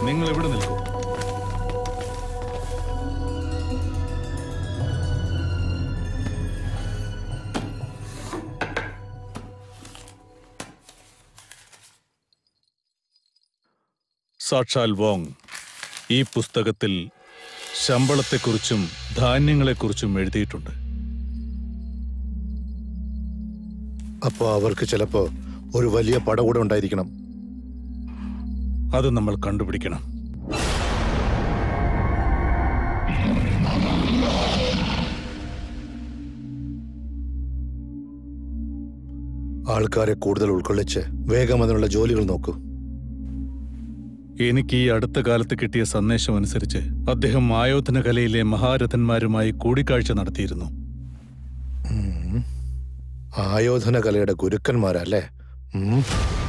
നിങ്ങൾ ഇവിടെ നിൽക്കൂ സാക്ഷാൽ വോങ് ഈ പുസ്തകത്തിൽ ശമ്പളത്തെക്കുറിച്ചും ധാന്യങ്ങളെക്കുറിച്ചും എഴുതിയിട്ടുണ്ട് അപ്പോ അവർക്ക് ചിലപ്പോ ഒരു വലിയ പട കൂടെ ഉണ്ടായിരിക്കണം അത് നമ്മൾ കണ്ടുപിടിക്കണം ആൾക്കാരെ കൂടുതൽ ഉൾക്കൊള്ളിച്ച് വേഗം അതിനുള്ള ജോലികൾ നോക്കൂ എനിക്ക് ഈ അടുത്ത കാലത്ത് കിട്ടിയ സന്ദേശം അനുസരിച്ച് അദ്ദേഹം ആയോധന കലയിലെ മഹാരഥന്മാരുമായി കൂടിക്കാഴ്ച നടത്തിയിരുന്നു ആയോധന കലയുടെ ഗുരുക്കന്മാരല്ലേ ഉം.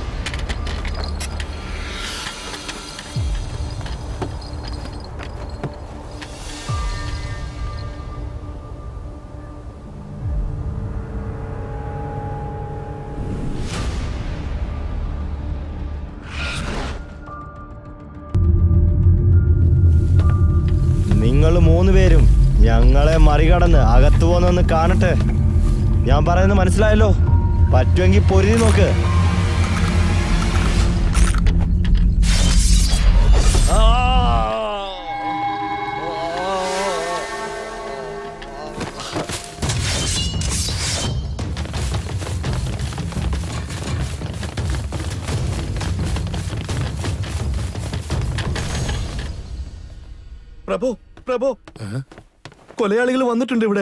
നിങ്ങൾ മൂന്ന് പേരും ഞങ്ങളെ മറികടന്ന് അകത്തു പോന്നൊന്ന് കാണട്ടെ ഞാൻ പറയുന്നത് മനസ്സിലായല്ലോ പറ്റുമെങ്കിൽ പൊരുതി നോക്ക് പ്രഭു പ്രഭു കൊലയാളികൾ വന്നിട്ടുണ്ട് ഇവിടെ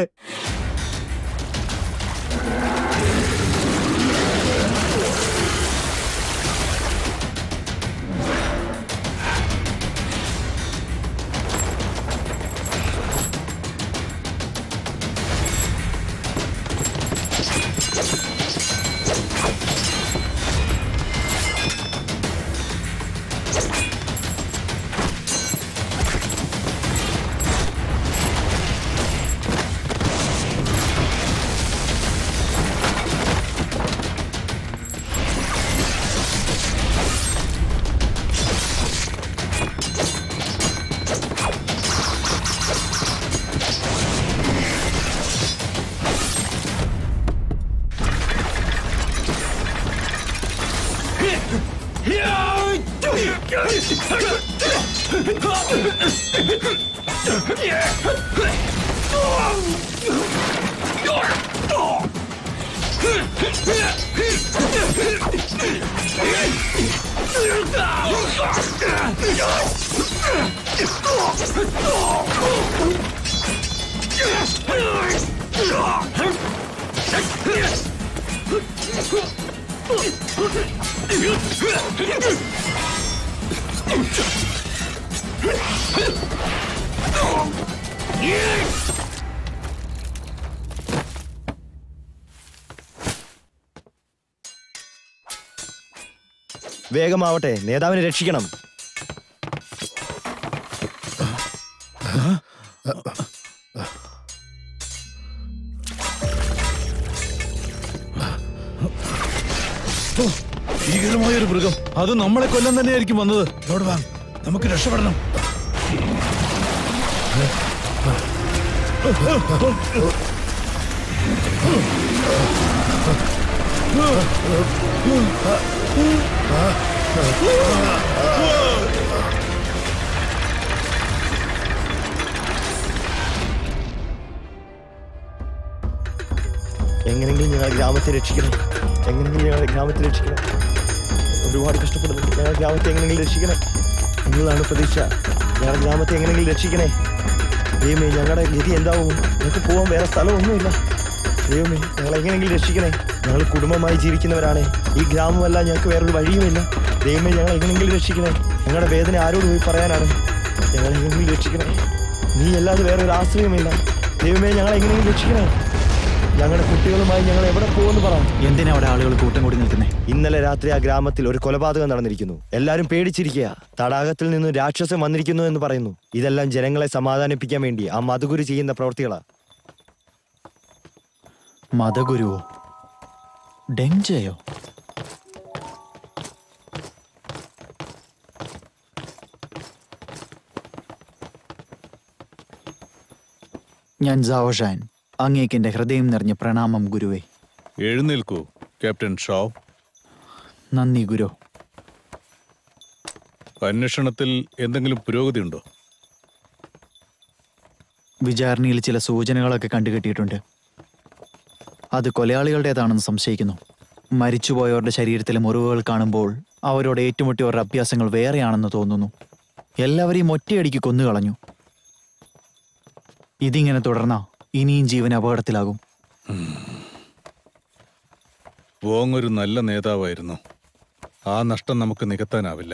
വേഗമാവട്ടെ നേതാവിനെ രക്ഷിക്കണം ഭീകരമായൊരു മൃഗം അത് നമ്മളെ കൊല്ലം തന്നെയായിരിക്കും വന്നത് ലോഡ് വാങ് നമുക്ക് രക്ഷപ്പെടണം എങ്ങനെയെങ്കിലും ഞങ്ങൾ ഗ്രാമത്തെ രക്ഷിക്കണം എങ്ങനെയെങ്കിലും ഞങ്ങളുടെ ഗ്രാമത്തെ രക്ഷിക്കണം ഒരുപാട് കഷ്ടപ്പെടുന്നുണ്ട് ഞങ്ങളുടെ ഗ്രാമത്തെ എങ്ങനെയെങ്കിലും രക്ഷിക്കണം നിങ്ങളാണ് പ്രതീക്ഷ ഞങ്ങളുടെ ഗ്രാമത്തെ എങ്ങനെയെങ്കിലും രക്ഷിക്കണേ ദൈവമേ ഞങ്ങളുടെ ഗതി എന്താവും ഞങ്ങൾക്ക് പോകാൻ വേറെ സ്ഥലമൊന്നുമില്ല ദൈവമേ ഞങ്ങൾ എങ്ങനെയെങ്കിലും രക്ഷിക്കണേ ഞങ്ങൾ കുടുംബമായി ജീവിക്കുന്നവരാണ് ഈ ഗ്രാമമല്ല ഞങ്ങൾക്ക് വേറൊരു വഴിയുമില്ല ദൈവമേ ഞങ്ങൾ എങ്ങനെയെങ്കിലും രക്ഷിക്കണേ ഞങ്ങളുടെ വേദന ആരോട് പോയി പറയാനാണ് ഞങ്ങളെ എങ്ങനെയെങ്കിലും രക്ഷിക്കണേ നീ അല്ലാതെ വേറൊരു ആശ്രയമില്ല ദൈവമേ ഞങ്ങളെ എങ്ങനെയെങ്കിലും രക്ഷിക്കണേ ഞങ്ങളുടെ കുട്ടികളുമായി ഞങ്ങൾ എവിടെ പോകുമെന്ന് പറ എന്തിനാ അവിടെ ആളുകൾ കൂട്ടം കൂടി നിൽക്കുന്നേ ഇന്നലെ രാത്രി ആ ഗ്രാമത്തിൽ ഒരു കൊലപാതകം നടന്നിരിക്കുന്നു എല്ലാവരും പേടിച്ചിരിക്കുക തടാകത്തിൽ നിന്നും രാക്ഷസൻ വന്നിരിക്കുന്നു എന്ന് പറയുന്നു ഇതെല്ലാം ജനങ്ങളെ സമാധാനിപ്പിക്കാൻ വേണ്ടി ആ മധുഗുരു ചെയ്യുന്ന പ്രവൃത്തികളാ മതഗുരുവോ ഡെങ്ജയോ ഞാൻ ജാവഷാൻ അങ്ങേക്ക് എൻ്റെ ഹൃദയം നിറഞ്ഞ പ്രണാമം ഗുരുവേ എഴുന്നേൽക്കൂ ക്യാപ്റ്റൻ ഷാവ് നന്ദി ഗുരു അന്വേഷണത്തിൽ എന്തെങ്കിലും പുരോഗതിയുണ്ടോ വിചാരണയിൽ ചില സൂചനകളൊക്കെ കണ്ടുകിട്ടിയിട്ടുണ്ട് അത് കൊലയാളികളുടേതാണെന്ന് സംശയിക്കുന്നു മരിച്ചുപോയവരുടെ ശരീരത്തിലെ മുറിവുകൾ കാണുമ്പോൾ അവരോട് ഏറ്റുമുട്ടിയവരുടെ അഭ്യാസങ്ങൾ വേറെയാണെന്ന് തോന്നുന്നു എല്ലാവരെയും ഒറ്റയടിക്ക് കൊന്നുകളഞ്ഞു ഇതിങ്ങനെ തുടർന്നാ ഇനിയും ജീവൻ അപകടത്തിലാകും വോങ് ഒരു നല്ല നേതാവായിരുന്നു ആ നഷ്ടം നമുക്ക് നികത്താനാവില്ല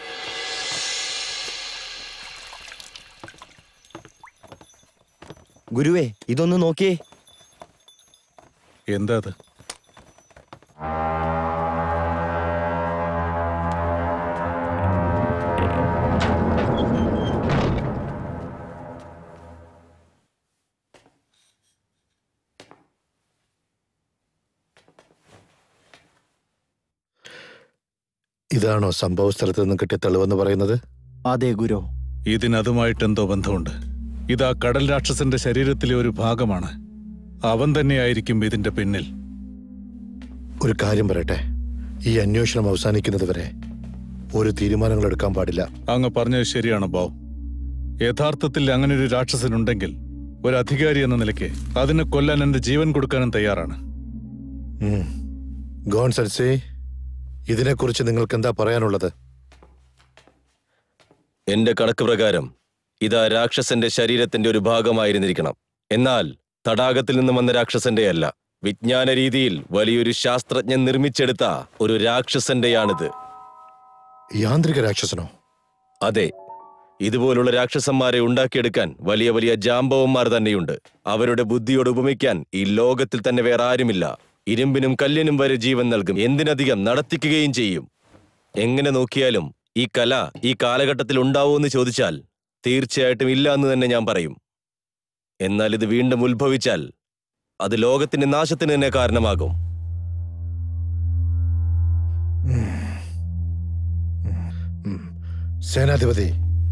ഗുരുവേ ഇതൊന്ന് നോക്കിയേ എന്താ അത് ഇതാണോ സംഭവ സ്ഥലത്ത് നിന്ന് കിട്ടിയ തെളിവെന്ന് പറയുന്നത് അതെ ഗുരു ഇതിനതുമായിട്ട് എന്തോ ബന്ധമുണ്ട് ഇത് ആ കടൽ രാക്ഷസന്റെ ശരീരത്തിലെ ഒരു ഭാഗമാണ് അവൻ തന്നെയായിരിക്കും ഇതിന്റെ പിന്നിൽ ഒരു കാര്യം പറയട്ടെ ഈ അന്വേഷണം അവസാനിക്കുന്നത് വരെ ഒരു തീരുമാനങ്ങൾ എടുക്കാൻ പാടില്ല അങ്ങ് പറഞ്ഞത് ശരിയാണ് ബാവ് യഥാർത്ഥത്തിൽ അങ്ങനെ ഒരു രാക്ഷസനുണ്ടെങ്കിൽ ഒരു അധികാരി എന്ന നിലയ്ക്ക് അതിനെ കൊല്ലാൻ എന്റെ ജീവൻ കൊടുക്കാനും തയ്യാറാണ് ഉം. ഗോൺസൽസേ ഇതിനെക്കുറിച്ച് നിങ്ങൾക്ക് എന്താ പറയാനുള്ളത് എന്റെ കണക്ക് പ്രകാരം ഇത് ആ രാക്ഷസന്റെ ശരീരത്തിന്റെ ഒരു ഭാഗമായിരുന്നിരിക്കണം എന്നാൽ തടാകത്തിൽ നിന്ന് വന്ന രാക്ഷസന്റെ അല്ല വിജ്ഞാന രീതിയിൽ വലിയൊരു ശാസ്ത്രജ്ഞൻ നിർമ്മിച്ചെടുത്ത ഒരു രാക്ഷസന്റെയാണിത് യാന്ത്രിക രാക്ഷസനോ അതെ ഇതുപോലുള്ള രാക്ഷസന്മാരെ ഉണ്ടാക്കിയെടുക്കാൻ വലിയ വലിയ ജാമ്പവന്മാർ തന്നെയുണ്ട് അവരുടെ ബുദ്ധിയോട് ഉപമിക്കാൻ ഈ ലോകത്തിൽ തന്നെ വേറെ ആരുമില്ല ഇരുമ്പിനും കല്ലിനും വരെ ജീവൻ നൽകും എന്തിനധികം നടത്തിക്കുകയും ചെയ്യും എങ്ങനെ നോക്കിയാലും ഈ കല ഈ കാലഘട്ടത്തിൽ ഉണ്ടാവുമെന്ന് ചോദിച്ചാൽ തീർച്ചയായിട്ടും ഇല്ല എന്ന് തന്നെ ഞാൻ പറയും എന്നാൽ ഇത് വീണ്ടും ഉത്ഭവിച്ചാൽ അത് ലോകത്തിന്റെ നാശത്തിന് തന്നെ കാരണമാകും ഉം. സേനാധിപതി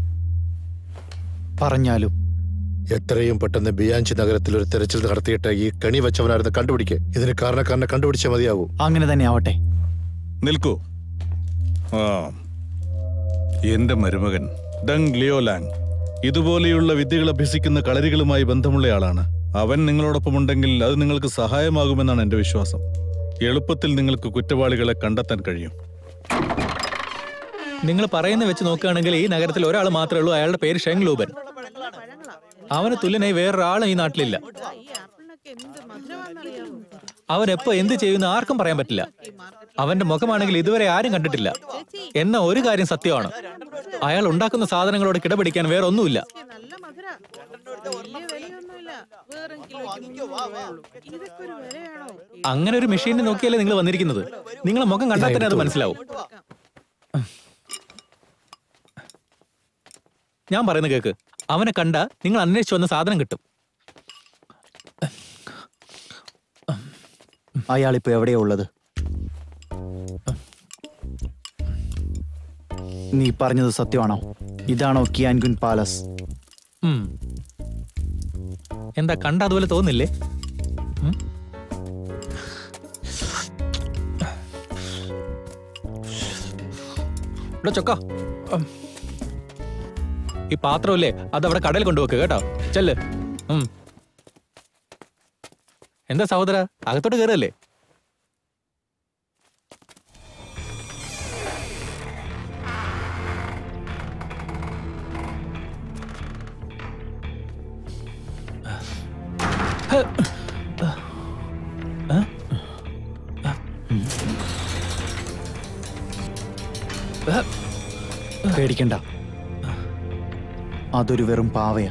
പറഞ്ഞാലും എത്രയും പെട്ടെന്ന് ബിയാഞ്ചി നഗരത്തിൽ ഒരു തെരച്ചിൽ നടത്തിയിട്ട് ഈ കണി വെച്ചവനായിരുന്നു കണ്ടുപിടിക്കുക ഇതിന് കാരണക്കാരനെ കണ്ടുപിടിച്ചേ മതിയാകൂ അങ്ങനെ തന്നെ ആവട്ടെ നിൽക്കൂ ആ എന്റെ മരുമകൻ ഡങ് ലിയോലാങ് ഇതുപോലെയുള്ള വിദ്യകൾ അഭ്യസിക്കുന്ന കളരികളുമായി ബന്ധമുള്ളയാളാണ് അവൻ നിങ്ങളോടൊപ്പമുണ്ടെങ്കിൽ അത് നിങ്ങൾക്ക് സഹായമാകുമെന്നാണ് എന്റെ വിശ്വാസം എളുപ്പത്തിൽ നിങ്ങൾക്ക് കുറ്റവാളികളെ കണ്ടെത്താൻ കഴിയും നിങ്ങൾ പറയുന്ന വെച്ച് നോക്കുകയാണെങ്കിൽ ഈ നഗരത്തിൽ ഒരാൾ മാത്രമേ ഉള്ളൂ അയാളുടെ പേര് ഷെങ് ലൂബൻ അവന് തുല്യനായി വേറൊരാളും ഈ നാട്ടിലില്ല അവൻ എപ്പോ എന്ത് ചെയ്യുന്ന ആർക്കും പറയാൻ പറ്റില്ല അവന്റെ മുഖമാണെങ്കിൽ ഇതുവരെ ആരും കണ്ടിട്ടില്ല എന്ന ഒരു കാര്യം സത്യമാണ് അയാൾ ഉണ്ടാക്കുന്ന സാധനങ്ങളോട് കിടപിടിക്കാൻ വേറെ ഒന്നുമില്ല നല്ല മധുര വലിയ വിലയൊന്നുമില്ല വേറെ കിലോയ്ക്ക് മൂന്ന് രൂപയേ ഉള്ളൂ. ഇതൊക്കെ ഒരു വിലയാണോ അങ്ങനെ ഒരു മെഷീനെ നോക്കിയല്ലേ നിങ്ങൾ വന്നിരിക്കുന്നത് നിങ്ങളെ മുഖം കണ്ടാൽ തന്നെ അത് മനസ്സിലാവും ഞാൻ പറയുന്ന കേക്ക് അവനെ കണ്ട നിങ്ങൾ അന്വേഷിച്ചു വന്ന സാധനം കിട്ടും അയാളിപ്പോ എവിടെയാ ഉള്ളത് നീ പറഞ്ഞത് സത്യമാണോ ഇതാണോ കിയാൻഗുൻ പാലസ് ഉം. എന്താ കണ്ട അതുപോലെ തോന്നില്ലേ ഉം? ഇവിടെ ചൊക്ക ഉം. ഈ പാത്രമില്ലേ അത് അവിടെ കടയിൽ കൊണ്ടുവെക്ക് കേട്ടോ ചെല്ല് ഉം. എന്താ സഹോദര അകത്തോട്ട് കയറല്ലേ പേടിക്കണ്ട അതൊരു വെറും പാവയാ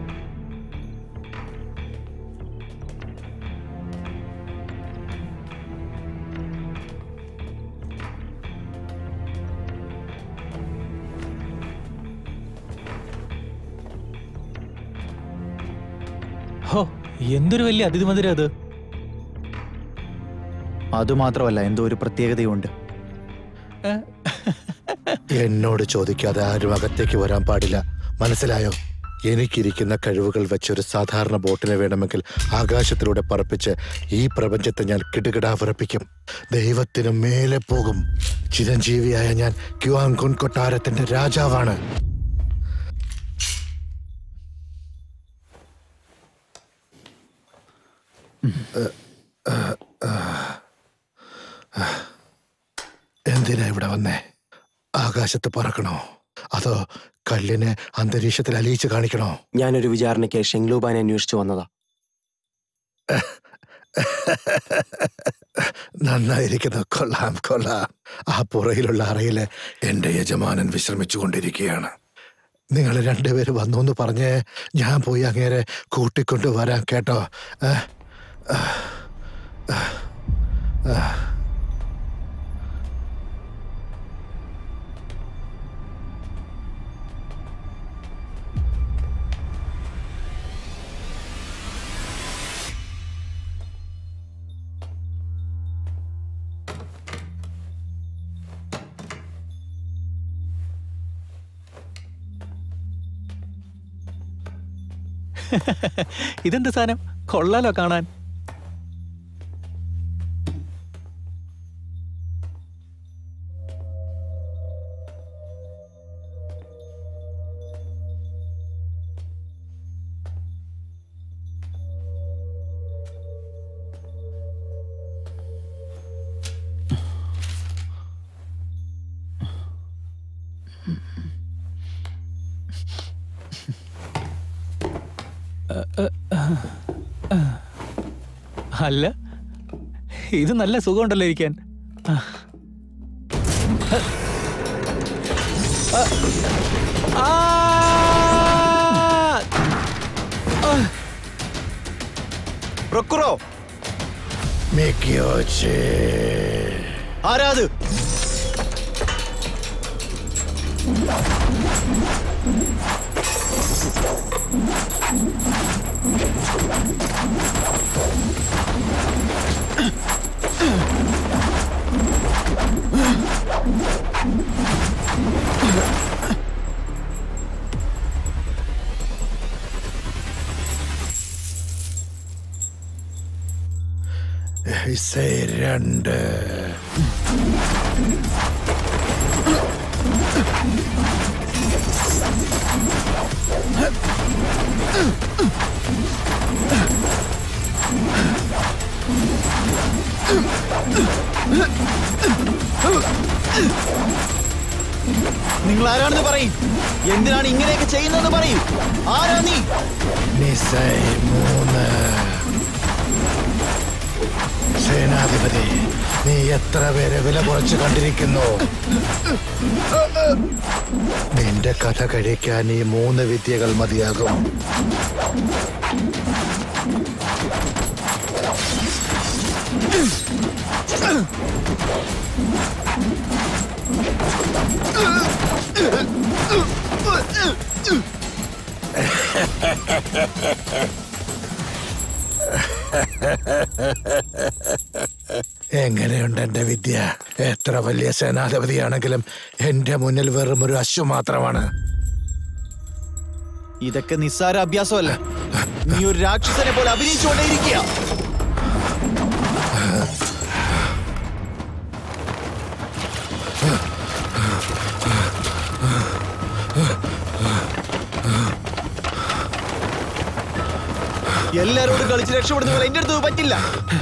ഹോ എന്തൊരു വലിയ അതിഥിമധുരം അത് അതുമാത്രമല്ല എന്തോ ഒരു പ്രത്യേകതയുണ്ട് എന്നോട് ചോദിക്കാതെ ആരും അകത്തേക്ക് വരാൻ പാടില്ല മനസ്സിലായോ എനിക്കിരിക്കുന്ന കഴിവുകൾ വെച്ചൊരു സാധാരണ ബോട്ടിനെ വേണമെങ്കിൽ ആകാശത്തിലൂടെ പറപ്പിച്ച് ഈ പ്രപഞ്ചത്തെ ഞാൻ കിടുകിടാ വിറപ്പിക്കും ദൈവത്തിന് മേലെ പോകും ചിരഞ്ജീവിയായ ഞാൻ ക്യുവാങ്കുൻ കൊട്ടാരത്തിന്റെ രാജാവാണ് എന്തിനാ ഇവിടെ വന്നേ ആകാശത്ത് പറക്കണോ അതോ കല്ലിനെ അന്തരീക്ഷത്തിൽ അലിയിച്ച് കാണിക്കണോ ഞാനൊരു വിചാരണയ്ക്ക് ഷെങ്ലൂബാനെ അന്വേഷിച്ചു വന്നതാ നന്നായിരിക്കുന്നു കൊള്ളാം കൊള്ളാം ആ പുറയിലുള്ള അറയില് എന്റെ യജമാനൻ വിശ്രമിച്ചു കൊണ്ടിരിക്കുകയാണ് നിങ്ങൾ രണ്ടുപേര് വന്നു എന്ന് പറഞ്ഞ് ഞാൻ പോയി അങ്ങേരെ കൂട്ടിക്കൊണ്ടു വരാം കേട്ടോ ഏ? ആ, ആ, ആ. ഇതെന്ത് സാധനം കൊള്ളാലോ കാണാൻ അല്ല ഇത് നല്ല സുഖമുണ്ടല്ലോ ഇരിക്കാൻ ആ. ആ. ആ. പ്രൊക്കുറോ മിക്കിയോച്ചേ. ആരാത് ഹിസൈ രണ്ട് നിങ്ങൾ ആരാണെന്ന് പറയും എന്തിനാണ് ഇങ്ങനെയൊക്കെ ചെയ്യുന്നതെന്ന് പറയും ആരാ നീ നിസൈ മൂന്ന് സേനാധിപതി നീ എത്ര പേരെ വില കുറച്ച് കണ്ടിരിക്കുന്നു നിന്റെ കഥ കഴിക്കാൻ ഈ മൂന്ന് വിദ്യകൾ മതിയാകും എങ്ങനെയുണ്ട് എന്റെ വിദ്യ എത്ര വലിയ സേനാധിപതിയാണെങ്കിലും എന്റെ മുന്നിൽ വെറും ഒരു അശ്വ മാത്രമാണ് ഇതൊക്കെ നിസ്സാര അഭ്യാസമല്ല നീ ഒരു രാക്ഷസനെ പോലെ അഭിനയിച്ചുകൊണ്ടേയിരിക്കുക എല്ലാരോടും കളിച്ച് രക്ഷപ്പെടുന്ന പോലെ എന്റെ അടുത്ത് പറ്റില്ല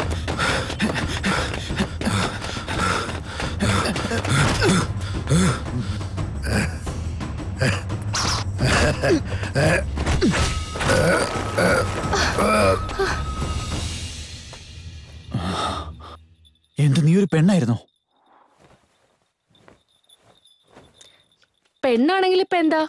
എന്ത് നീ ഒരു പെണ്ണായിരുന്നോ പെണ്ണാണെങ്കിൽ ഇപ്പൊ എന്താ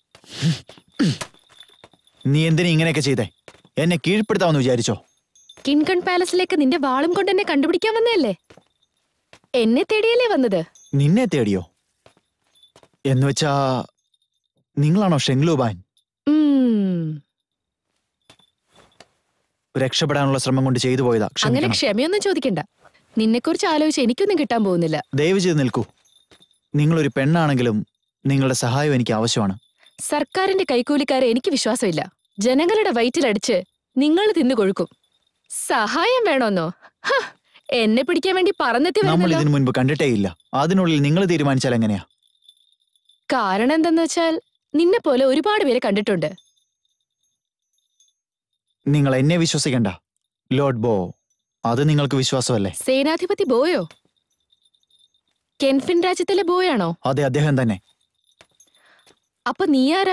നീ എന്തിനാ ഇങ്ങനെയൊക്കെ ചെയ്തേ എന്നെ കീഴ്പ്പെടുത്താമെന്ന് വിചാരിച്ചോ കിൻകൺ പാലസിലേക്ക് നിന്റെ വാളും കൊണ്ട് എന്നെ കണ്ടുപിടിക്കാൻ വന്നതല്ലേ എന്നെ തേടിയല്ലേ വന്നത് നിന്നെ തേടിയോ എന്ന് വെച്ചാ നിങ്ങളാണോ ഷെങ്ലൂബാൻ ഉം, രക്ഷപ്പെടാനുള്ള ശ്രമം കൊണ്ട് ചെയ്തു പോയതാ അങ്ങനെ ക്ഷമിക്കണം ക്ഷമയൊന്നും ചോദിക്കണ്ട നിന്നെക്കുറിച്ച് ആലോചിച്ച് എനിക്കൊന്നും കിട്ടാൻ പോകുന്നില്ല ദയവ് ചെയ്ത് നിൽക്കൂ നിങ്ങളൊരു പെണ്ണാണെങ്കിലും നിങ്ങളുടെ സഹായം എനിക്ക് ആവശ്യമാണ് സർക്കാരിന്റെ കൈക്കൂലിക്കാരെ എനിക്ക് വിശ്വാസമില്ല ജനങ്ങളുടെ വയറ്റിലടിച്ച് നിങ്ങൾ തിന്നു കൊഴുക്കും സഹായം വേണോന്നോ ഹ, എന്നെ പിടിക്കാൻ വേണ്ടി പറന്നെത്തി നമ്മൾ വരുന്നല്ലോ ഇതിനു മുൻപ് കണ്ടിട്ടേയില്ല അതിനുള്ളിൽ നിങ്ങൾ തീരുമാനിച്ചാൽ എങ്ങനെയാ കാരണം എന്തെന്ന് വെച്ചാൽ നിന്നെ പോലെ ഒരുപാട് പേരെ കണ്ടിട്ടുണ്ട് നിങ്ങൾ എന്നെ വിശ്വസിക്കണ്ട ലോർഡ് ബോ അത് നിങ്ങൾക്ക് വിശ്വാസമല്ലേ സേനാധിപതി ബോയോ കെൻഫിൻ രാജ്യത്തിലെ ബോയാണോ അതെ അദ്ദേഹം തന്നെ അപ്പൊ നീ ആരാ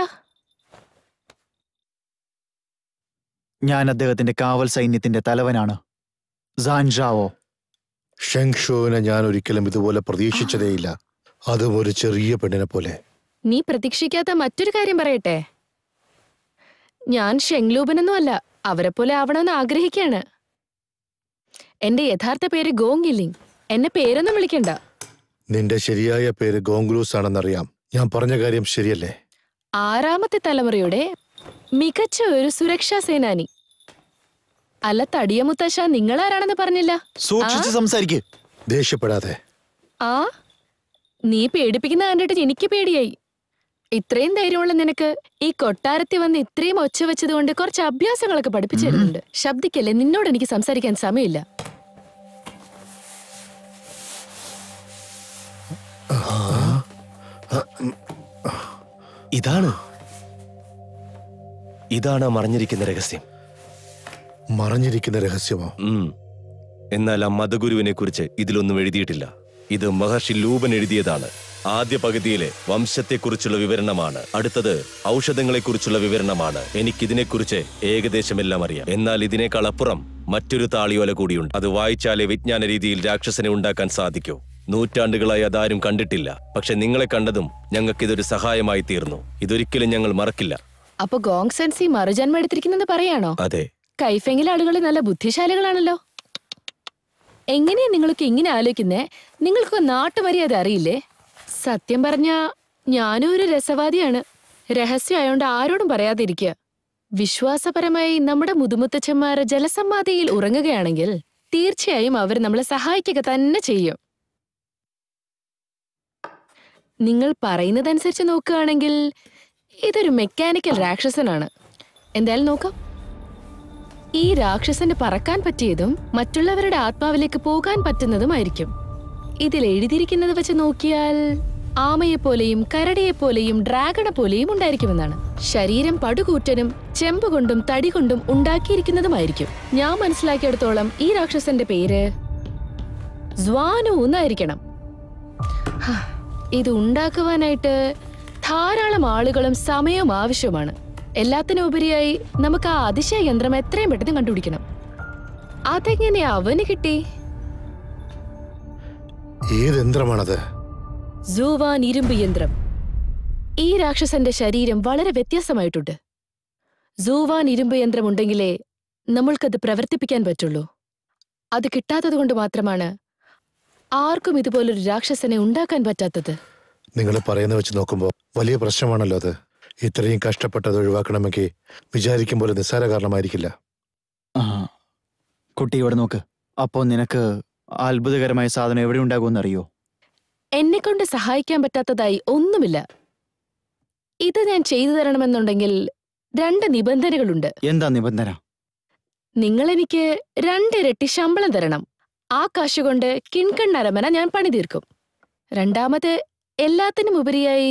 ഞാൻ അദ്ദേഹത്തിന്റെ കാവൽ സൈന്യത്തിന്റെ തലവനാണ് സാൻജാവോ ഷെങ്ഷുവിനെ ഞാൻ ഒരിക്കലും ഇതുപോലെ പ്രതീക്ഷിച്ചതേയില്ല അതും ഒരു ചെറിയ പെണ്ണിനെ പോലെ നീ പ്രതീക്ഷിക്കാത്ത മറ്റൊരു കാര്യം പറയട്ടെ ഞാൻ ഷെങ്ലൂബനൊന്നും അല്ല അവരെ പോലെ ആവണമെന്ന് ആഗ്രഹിക്കാണ് എന്റെ യഥാർത്ഥ പേര് ഗോങ്ങില്ലിങ് എന്നെ പേരൊന്നും വിളിക്കണ്ട നിന്റെ ശരിയായ പേര് ഗോങ്ക്ലൂസ് ആണെന്നറിയാം ഞാൻ പറഞ്ഞ കാര്യം ശരിയല്ലേ ആറാമത്തെ തലമുറയുടെ മികച്ച ഒരു സുരക്ഷാ സേനാനി അല്ല തടിയ മുത്തശ്ശ നിങ്ങളാരാണെന്ന് പറഞ്ഞില്ല സൂക്ഷിച്ച് ആ? സംസാരിക്ക് ദേഷ്യപ്പെടാതെ ആ നീ പേടിപ്പിക്കുന്ന കണ്ടിട്ട് എനിക്ക് പേടിയായി ഇത്രയും ധൈര്യമുള്ള നിനക്ക് ഈ കൊട്ടാരത്തിൽ വന്ന് ഇത്രയും ഒച്ച വെച്ചതുകൊണ്ട് കുറച്ച് അഭ്യാസങ്ങളൊക്കെ പഠിപ്പിച്ചു തരുന്നുണ്ട് ശബ്ദിക്കല്ലേ നിന്നോട് എനിക്ക് സംസാരിക്കാൻ സമയമില്ല ഇതാണ് ഇതാണ് ആ മറഞ്ഞിരിക്കുന്ന രഹസ്യം മറഞ്ഞിരിക്കുന്ന രഹസ്യമോ ഉം. എന്നാൽ ആ മതഗുരുവിനെ കുറിച്ച് ഇതിലൊന്നും എഴുതിയിട്ടില്ല ഇത് മഹർഷി ലൂപൻ എഴുതിയതാണ് ആദ്യ പകുതിയിലെ വംശത്തെക്കുറിച്ചുള്ള വിവരണമാണ് അടുത്തത് ഔഷധങ്ങളെക്കുറിച്ചുള്ള വിവരണമാണ് എനിക്കിതിനെക്കുറിച്ച് ഏകദേശം എല്ലാം അറിയാം എന്നാൽ ഇതിനേക്കാൾ അപ്പുറം മറ്റൊരു താളിയോല കൂടിയുണ്ട് അത് വായിച്ചാലേ വിജ്ഞാന രീതിയിൽ രാക്ഷസനെ ഉണ്ടാക്കാൻ സാധിക്കൂ നൂറ്റാണ്ടുകളായി അതാരും കണ്ടിട്ടില്ല പക്ഷെ നിങ്ങളെ കണ്ടതും ഞങ്ങൾക്കിതൊരു സഹായമായി തീർന്നു ഇതൊരിക്കലും ഞങ്ങൾ മറക്കില്ല അപ്പൊ ഗോങ് സെൻസി മറുജന്മം എടുത്തിരിക്കുന്നെന്ന് പറയാണോ അതെ കൈഫെങ്കിലെ ആളുകൾ നല്ല ബുദ്ധിശാലികളാണല്ലോ എങ്ങനെയാ നിങ്ങൾക്ക് ഇങ്ങനെ ആലോചിക്കുന്നേ നിങ്ങൾക്ക് നാട്ടുമര്യാദ അറിയില്ലേ സത്യം പറഞ്ഞ ഞാനും ഒരു രസവാദിയാണ് രഹസ്യമായോണ്ട് ആരോടും പറയാതിരിക്കുക വിശ്വാസപരമായി നമ്മുടെ മുതുമുത്തച്ഛന്മാർ ജലസമാധിയിൽ ഉറങ്ങുകയാണെങ്കിൽ തീർച്ചയായും അവർ നമ്മളെ സഹായിക്കുക തന്നെ ചെയ്യും നിങ്ങൾ പറയുന്നതനുസരിച്ച് നോക്കുകയാണെങ്കിൽ ഇതൊരു മെക്കാനിക്കൽ രാക്ഷസനാണ് എന്തായാലും നോക്കാം ഈ രാക്ഷസന് പറക്കാൻ പറ്റിയതും മറ്റുള്ളവരുടെ ആത്മാവിലേക്ക് പോകാൻ പറ്റുന്നതുമായിരിക്കും ഇതിൽ എഴുതിയിരിക്കുന്നത് വെച്ച് നോക്കിയാൽ ആമയെപ്പോലെയും കരടിയെപ്പോലെയും ഡ്രാഗണെ പോലെയും ഉണ്ടായിരിക്കുമെന്നാണ് ശരീരം പടുകൂറ്റനും ചെമ്പ് കൊണ്ടും തടി കൊണ്ടും ഉണ്ടാക്കിയിരിക്കുന്നതുമായിരിക്കും ഞാൻ മനസ്സിലാക്കിയെടുത്തോളം ഈ രാക്ഷസന്റെ പേര് സ്വാനു എന്നായിരിക്കണം ഹാ, ഇത് ഉണ്ടാക്കുവാനായിട്ട് ധാരാളം ആളുകളും സമയവും ആവശ്യമാണ് എല്ലാത്തിനും ഉപരിയായി നമുക്ക് ആ അതിശയ യന്ത്രം എത്രയും പെട്ടെന്ന് കണ്ടുപിടിക്കണം അതെങ്ങനെ അവന് കിട്ടി ഏത് യന്ത്രമാണത് സൂവാൻ ഇരുമ്പ് യന്ത്രം ഈ രാക്ഷസന്റെ ശരീരം വളരെ വ്യത്യാസമായിട്ടുണ്ട് സൂവാൻ ഇരുമ്പ് യന്ത്രം ഉണ്ടെങ്കിലേ നമ്മൾക്കത് പ്രവർത്തിപ്പിക്കാൻ പറ്റുള്ളൂ അത് കിട്ടാത്തതുകൊണ്ട് മാത്രമാണ് ആർക്കും ഇതുപോലൊരു രാക്ഷസനെ ഉണ്ടാക്കാൻ പറ്റാത്തത് നിങ്ങൾ പറയുന്ന വെച്ച് നോക്കുമ്പോൾ വലിയ പ്രശ്നമാണല്ലോ അത് ഇത്രയും കഷ്ടപ്പെട്ടത് ഒഴിവാക്കണമെങ്കിൽ വിചാരിക്കും പോലെ നിസ്സാര കാരണമായിരിക്കില്ല ആ കുട്ടി ഇവിടെ നോക്ക് അപ്പോ നിനക്ക് അത്ഭുതകരമായ സാധനം എവിടെ ഉണ്ടാകുമെന്ന് അറിയോ എന്നെ കൊണ്ട് സഹായിക്കാൻ പറ്റാത്തതായി ഒന്നുമില്ല ഇത് ഞാൻ ചെയ്തു തരണമെന്നുണ്ടെങ്കിൽ രണ്ട് നിബന്ധനകളുണ്ട് എന്താ നിബന്ധന നിങ്ങൾ എനിക്ക് രണ്ടിരട്ടി ശമ്പളം തരണം ആ കാശ് കൊണ്ട് കിൺകൺ അരമന ഞാൻ പണി തീർക്കും രണ്ടാമത് എല്ലാത്തിനും ഉപരിയായി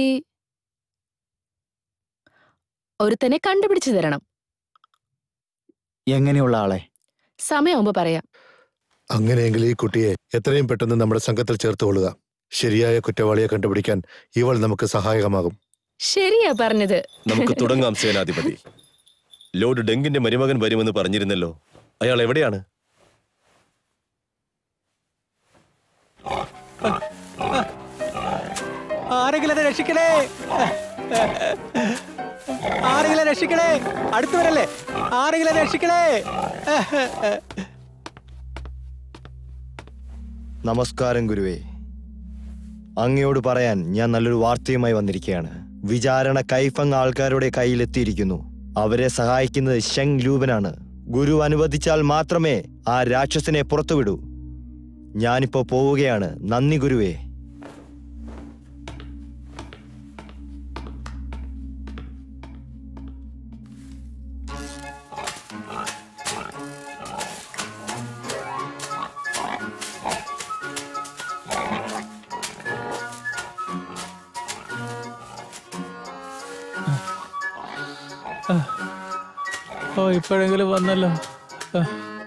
ഒരുത്തനെ കണ്ടുപിടിച്ചു തരണം എങ്ങനെയുള്ള ആളെ സമയമാകുമ്പോ പറയാം അങ്ങനെയെങ്കിൽ ഈ കുട്ടിയെ എത്രയും പെട്ടെന്ന് നമ്മുടെ സംഘത്തിൽ ചേർത്തുകൊള്ളുക ശരിയായ കുറ്റവാളിയെ കണ്ടുപിടിക്കാൻ ഇവൾ നമുക്ക് സഹായകമാകും ശരിയാ പറഞ്ഞത് നമുക്ക് തുടങ്ങാം സേനാധിപതി ലോർഡ് ഡെങ്കിന്റെ മരുമകൻ വരുമെന്ന് പറഞ്ഞിരുന്നല്ലോ അയാൾ എവിടെയാണ് ആരെങ്കിലും എന്നെ രക്ഷിക്കണേ ആരെങ്കിലും രക്ഷിക്കണേ അടുത്തു വരല്ലേ ആരെങ്കിലും രക്ഷിക്കണേ നമസ്കാരം ഗുരുവേ അങ്ങയോട് പറയാൻ ഞാൻ നല്ലൊരു വാർത്തയുമായി വന്നിരിക്കുകയാണ് വിചാരണ കൈഫങ് ആൾക്കാരുടെ കയ്യിലെത്തിയിരിക്കുന്നു അവരെ സഹായിക്കുന്നത് ഷെങ് ലൂബനാണ് ഗുരു അനുവദിച്ചാൽ മാത്രമേ ആ രാക്ഷസനെ പുറത്തുവിടൂ ഞാനിപ്പോ പോവുകയാണ് നന്ദി ഗുരുവേ ആ. ഓ ഇപ്പോഴെങ്കിലും വന്നല്ലോ ആ.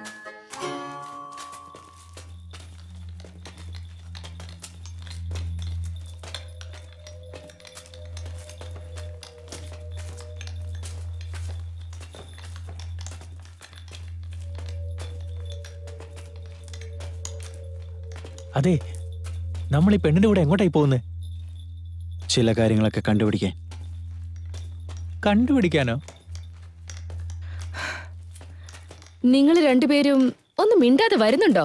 അതെ നമ്മൾ ഈ പെണ്ണിന്റെ കൂടെ എങ്ങോട്ടായി പോകുന്നത് ചില കാര്യങ്ങളൊക്കെ കണ്ടുപിടിക്കാൻ കണ്ടുപിടിക്കാനോ നിങ്ങൾ രണ്ടുപേരും ഒന്ന് മിണ്ടാതെ വരുന്നുണ്ടോ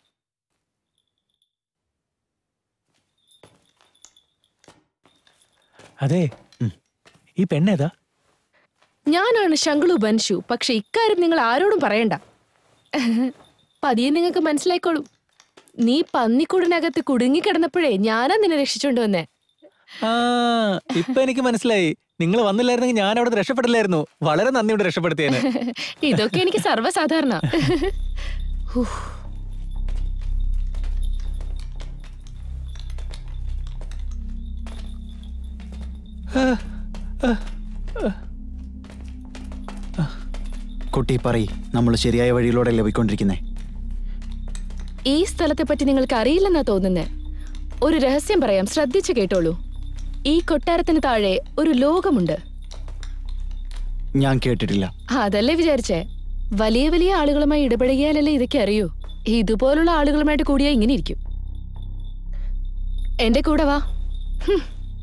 അതെ ഈ പെണ്ണേതാ ഞാനാണ് ശങ്കളു ബൻഷു പക്ഷെ ഇക്കാര്യം നിങ്ങൾ ആരോടും പറയണ്ട പതിയെ നിങ്ങൾക്ക് മനസ്സിലായിക്കോളും നീ പന്നിക്കൂടിനകത്ത് കുടുങ്ങിക്കിടന്നപ്പോഴേ ഞാനാ നിന്നെ രക്ഷിച്ചോണ്ട് വന്നേ ആ ഇപ്പൊ എനിക്ക് മനസ്സിലായി നിങ്ങൾ വന്നില്ലായിരുന്നെങ്കിൽ ഞാൻ അവിടെ രക്ഷപ്പെടില്ലായിരുന്നു വളരെ നന്ദിയോട് രക്ഷപ്പെടുത്തിയേനെ ഇതൊക്കെ എനിക്ക് സർവ്വസാധാരണ ഹൂ. കുട്ടി പറയ് നമ്മൾ ശരിയായ വഴിയിലൂടെ ലഭിക്കൊണ്ടിരിക്കുന്നേ ഈ സ്ഥലത്തെ പറ്റി നിങ്ങൾക്ക് അറിയില്ലെന്നാ തോന്നുന്നേ ഒരു രഹസ്യം പറയാം ശ്രദ്ധിച്ചു കേട്ടോളൂ ഈ കൊട്ടാരത്തിന് താഴെ ഒരു ലോകമുണ്ട് ഞാൻ കേട്ടിട്ടില്ല അതല്ലേ വിചാരിച്ചേ വലിയ വലിയ ആളുകളുമായി ഇടപഴകിയാലല്ലേ ഇതൊക്കെ അറിയൂ ഇതുപോലുള്ള ആളുകളുമായിട്ട് കൂടിയാ ഇങ്ങനെ ഇരിക്കും എന്റെ കൂടെ വാ ഹും.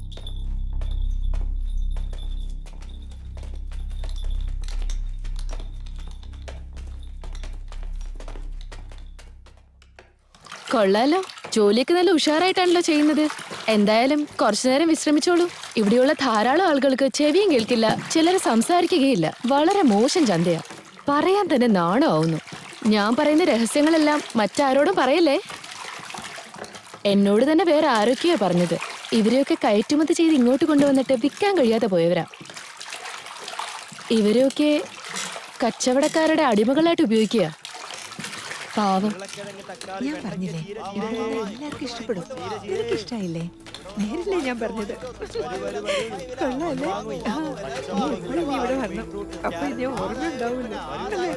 കൊള്ളാലോ ജോലിയൊക്കെ നല്ല ഉഷാറായിട്ടാണല്ലോ ചെയ്യുന്നത് എന്തായാലും കുറച്ചു നേരം വിശ്രമിച്ചോളൂ ഇവിടെയുള്ള ധാരാളം ആളുകൾക്ക് ചെവിയും കേൾക്കില്ല ചിലർ സംസാരിക്കുകയില്ല വളരെ മോശം ചന്തയാ പറയാൻ തന്നെ നാണമാവുന്നു ഞാൻ പറയുന്ന രഹസ്യങ്ങളെല്ലാം മറ്റാരോടും പറയല്ലേ എന്നോട് തന്നെ വേറെ ആരൊക്കെയാ പറഞ്ഞത് ഇവരെയൊക്കെ കയറ്റുമതി ചെയ്ത് ഇങ്ങോട്ട് കൊണ്ടുവന്നിട്ട് വിൽക്കാൻ കഴിയാതെ പോയവരാ ഇവരെയൊക്കെ കച്ചവടക്കാരുടെ അടിമകളായിട്ട് ഉപയോഗിക്കുക പാവം ഞാൻ പറഞ്ഞില്ലേ ഇവിടെ എല്ലാവർക്കും ഇഷ്ടപ്പെടും നിനക്ക് ഇഷ്ടായില്ലേ നേരില്ലേ ഞാൻ പറഞ്ഞത് കൊള്ളാല്ലേ ആ, നീ എപ്പോഴും നീ ഇവിടെ വരണം അപ്പൊ ഇനി ഓർമ്മ ഉണ്ടാവില്ല അല്ലേ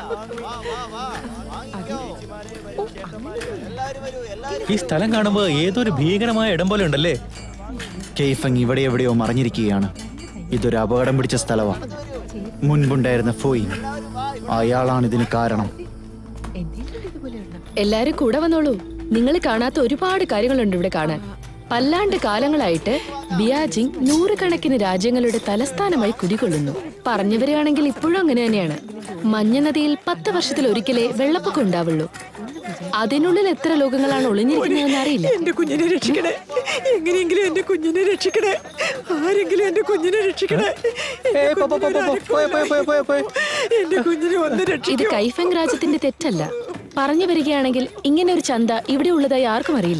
ഈ സ്ഥലം കാണുമ്പോ ഏതൊരു ഭീകരമായ ഇടം പോലെ ഉണ്ടല്ലേ കെയ്ഫങ് ഇവിടെ എവിടെയോ മറിഞ്ഞിരിക്കുകയാണ് ഇതൊരു അപകടം പിടിച്ച സ്ഥലമാണ് മുൻപുണ്ടായിരുന്ന ഫോയി അയാളാണ് ഇതിന് കാരണം എല്ലാരും കൂടെ വന്നോളൂ നിങ്ങൾ കാണാത്ത ഒരുപാട് കാര്യങ്ങളുണ്ട് ഇവിടെ കാണാൻ പല്ലാണ്ട് കാലങ്ങളായിട്ട് ബിയാജിങ് നൂറുകണക്കിന് രാജ്യങ്ങളുടെ തലസ്ഥാനമായി കുടികൊള്ളുന്നു പറഞ്ഞു വരികയാണെങ്കിൽ ഇപ്പോഴും അങ്ങനെ തന്നെയാണ് മഞ്ഞ നദിയിൽ പത്ത് വർഷത്തിൽ ഒരിക്കലേ വെള്ളപ്പൊക്കം ഉണ്ടാവുള്ളൂ അതിനുള്ളിൽ എത്ര ലോകങ്ങളാണ് ഒളിഞ്ഞിരിക്കുന്നതെന്ന് അറിയില്ല എന്റെ കുഞ്ഞിനെ രക്ഷിക്കണേ എങ്ങനെയെങ്കിലും എന്റെ കുഞ്ഞിനെ രക്ഷിക്കണേ ആരെങ്കിലും എന്റെ കുഞ്ഞിനെ രക്ഷിക്കണേ എന്റെ കുഞ്ഞിനെ ഒരാൾക്ക് എന്റെ കുഞ്ഞിനെ ഒന്ന് ഇത് രക്ഷിക്കൂ കൈഫങ് രാജ്യത്തിന്റെ തെറ്റല്ല പറഞ്ഞു വരികയാണെങ്കിൽ ഇങ്ങനെ ഒരു ചന്ത ഇവിടെ ഉള്ളതായി ആർക്കും അറിയില്ല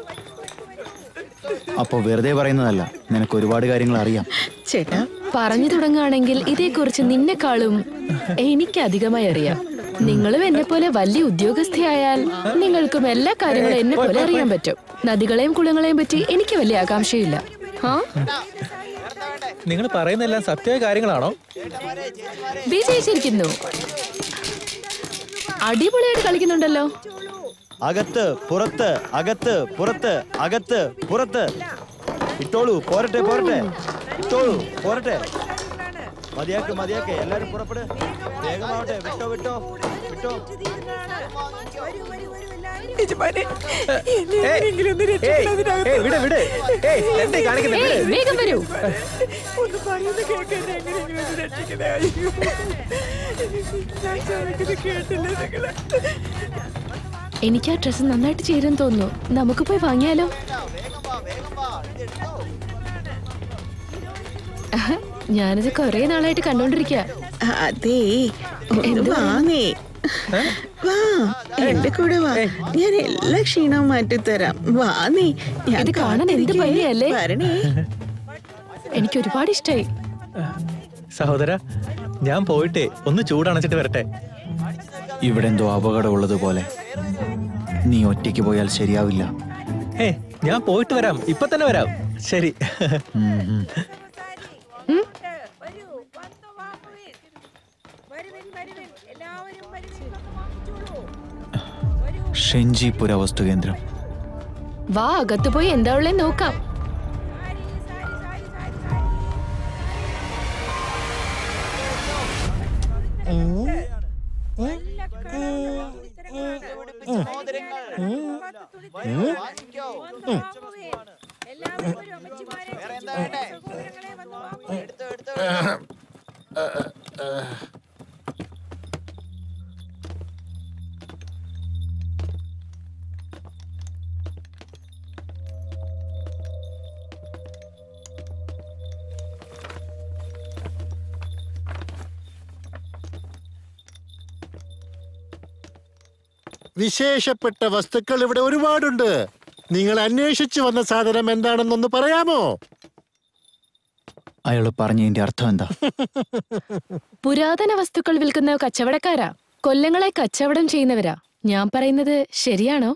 അപ്പോൾ വെറുതെ പറയുന്നതല്ല നിനക്ക് ഒരുപാട് കാര്യങ്ങൾ അറിയാം ചേട്ടാ പറഞ്ഞു തുടങ്ങുകയാണെങ്കിൽ ഇതേക്കുറിച്ച് നിന്നെക്കാളും എനിക്ക് അധികമായി അറിയാം നിങ്ങളും എന്നെ പോലെ വലിയ ഉദ്യോഗസ്ഥയായാൽ നിങ്ങൾക്കും എല്ലാ കാര്യങ്ങളും എന്നെ പോലെ അറിയാൻ പറ്റും നദികളെയും കുളങ്ങളെയും പറ്റി എനിക്ക് വലിയ ആകാംക്ഷയില്ല ആ നിങ്ങൾ പറയുന്നതെല്ലാം സത്യമായ കാര്യങ്ങളാണോ വിജയിച്ചിരിക്കുന്നു അടിപൊളിയായിട്ട് കളിക്കുന്നുണ്ടല്ലോ അകത്ത് പുറത്ത് അകത്ത് പുറത്ത് അകത്ത് പുറത്ത് ഇട്ടോളൂ പോരട്ടെ പോരട്ടെ ഇട്ടോളൂ പോരട്ടെ മതിയാക്ക് മതിയാക്ക് എല്ലാരും പുറപ്പെട് വേഗമാവട്ടെ വിട്ടോ വിട്ടോ വിട്ടോ യജമാനെ, എന്നെ ആരെങ്കിലും ഒന്ന് രക്ഷിക്കണം അതിനകത്ത്. ഏയ്, വിട്, വിട്. ഏയ്, എന്തേ കാണിക്കുന്നെ? ഏയ്, വിട്. വേഗം വരൂ ഒന്ന് പറയുന്നത് കേൾക്ക് എന്നെ എങ്ങനെയെങ്കിലും ഒന്ന് രക്ഷിക്കണേ അയ്യോ. ഞാൻ ചോദിക്കുന്നത് കേട്ടില്ല നിങ്ങള് എനിക്ക് ആ ഡ്രസ്സ് നന്നായിട്ട് ചേരുമെന്ന് തോന്നുന്നു നമുക്ക് പോയി വാങ്ങിയാലോ ആഹ്, ഞാനിത് കൊറേ നാളായിട്ട് കണ്ടോണ്ടിരിക്കുക അതേ ഒന്ന് വാങ്ങേ വാ എന്റെ കൂടെ വാ ഞാൻ എല്ലാ ക്ഷീണവും മാറ്റിത്തരാം വാ നീ ഞാൻ ഇത് കാണാൻ എന്ത് കാത്തിരിക്കുകയാ. ഭംഗിയല്ലേ വരണേ എനിക്ക് ഒരുപാട് ഇഷ്ടായി സഹോദര ഞാൻ പോയിട്ടേ ഒന്ന് ചൂടണച്ചിട്ട് വരട്ടെ ഇവിടെ എന്തോ അപകടമുള്ളതുപോലെ നീ ഒറ്റയ്ക്ക് പോയാൽ ശരിയാവില്ല ഏ ഞാൻ പോയിട്ട് വരാം ഇപ്പൊ തന്നെ വരാം ശരി ഉം, ഉം. ഷെഞ്ചി പുരാവസ്തു കേന്ദ്രം വാ അകത്ത് പോയി എന്താ ഉള്ളേ നോക്കാം വിശേഷപ്പെട്ട വസ്തുക്കൾ ഇവിടെ ഒരുപാടുണ്ട് നിങ്ങൾ അന്വേഷിച്ചു വന്ന സാധനം എന്താണെന്നൊന്ന് പറയാമോ അയാൾ പറഞ്ഞതിന്റെ അർത്ഥം എന്താ പുരാതന വസ്തുക്കൾ വിൽക്കുന്ന കച്ചവടക്കാരാ കൊല്ലങ്ങളെ കച്ചവടം ചെയ്യുന്നവരാ ഞാൻ പറയുന്നത് ശരിയാണോ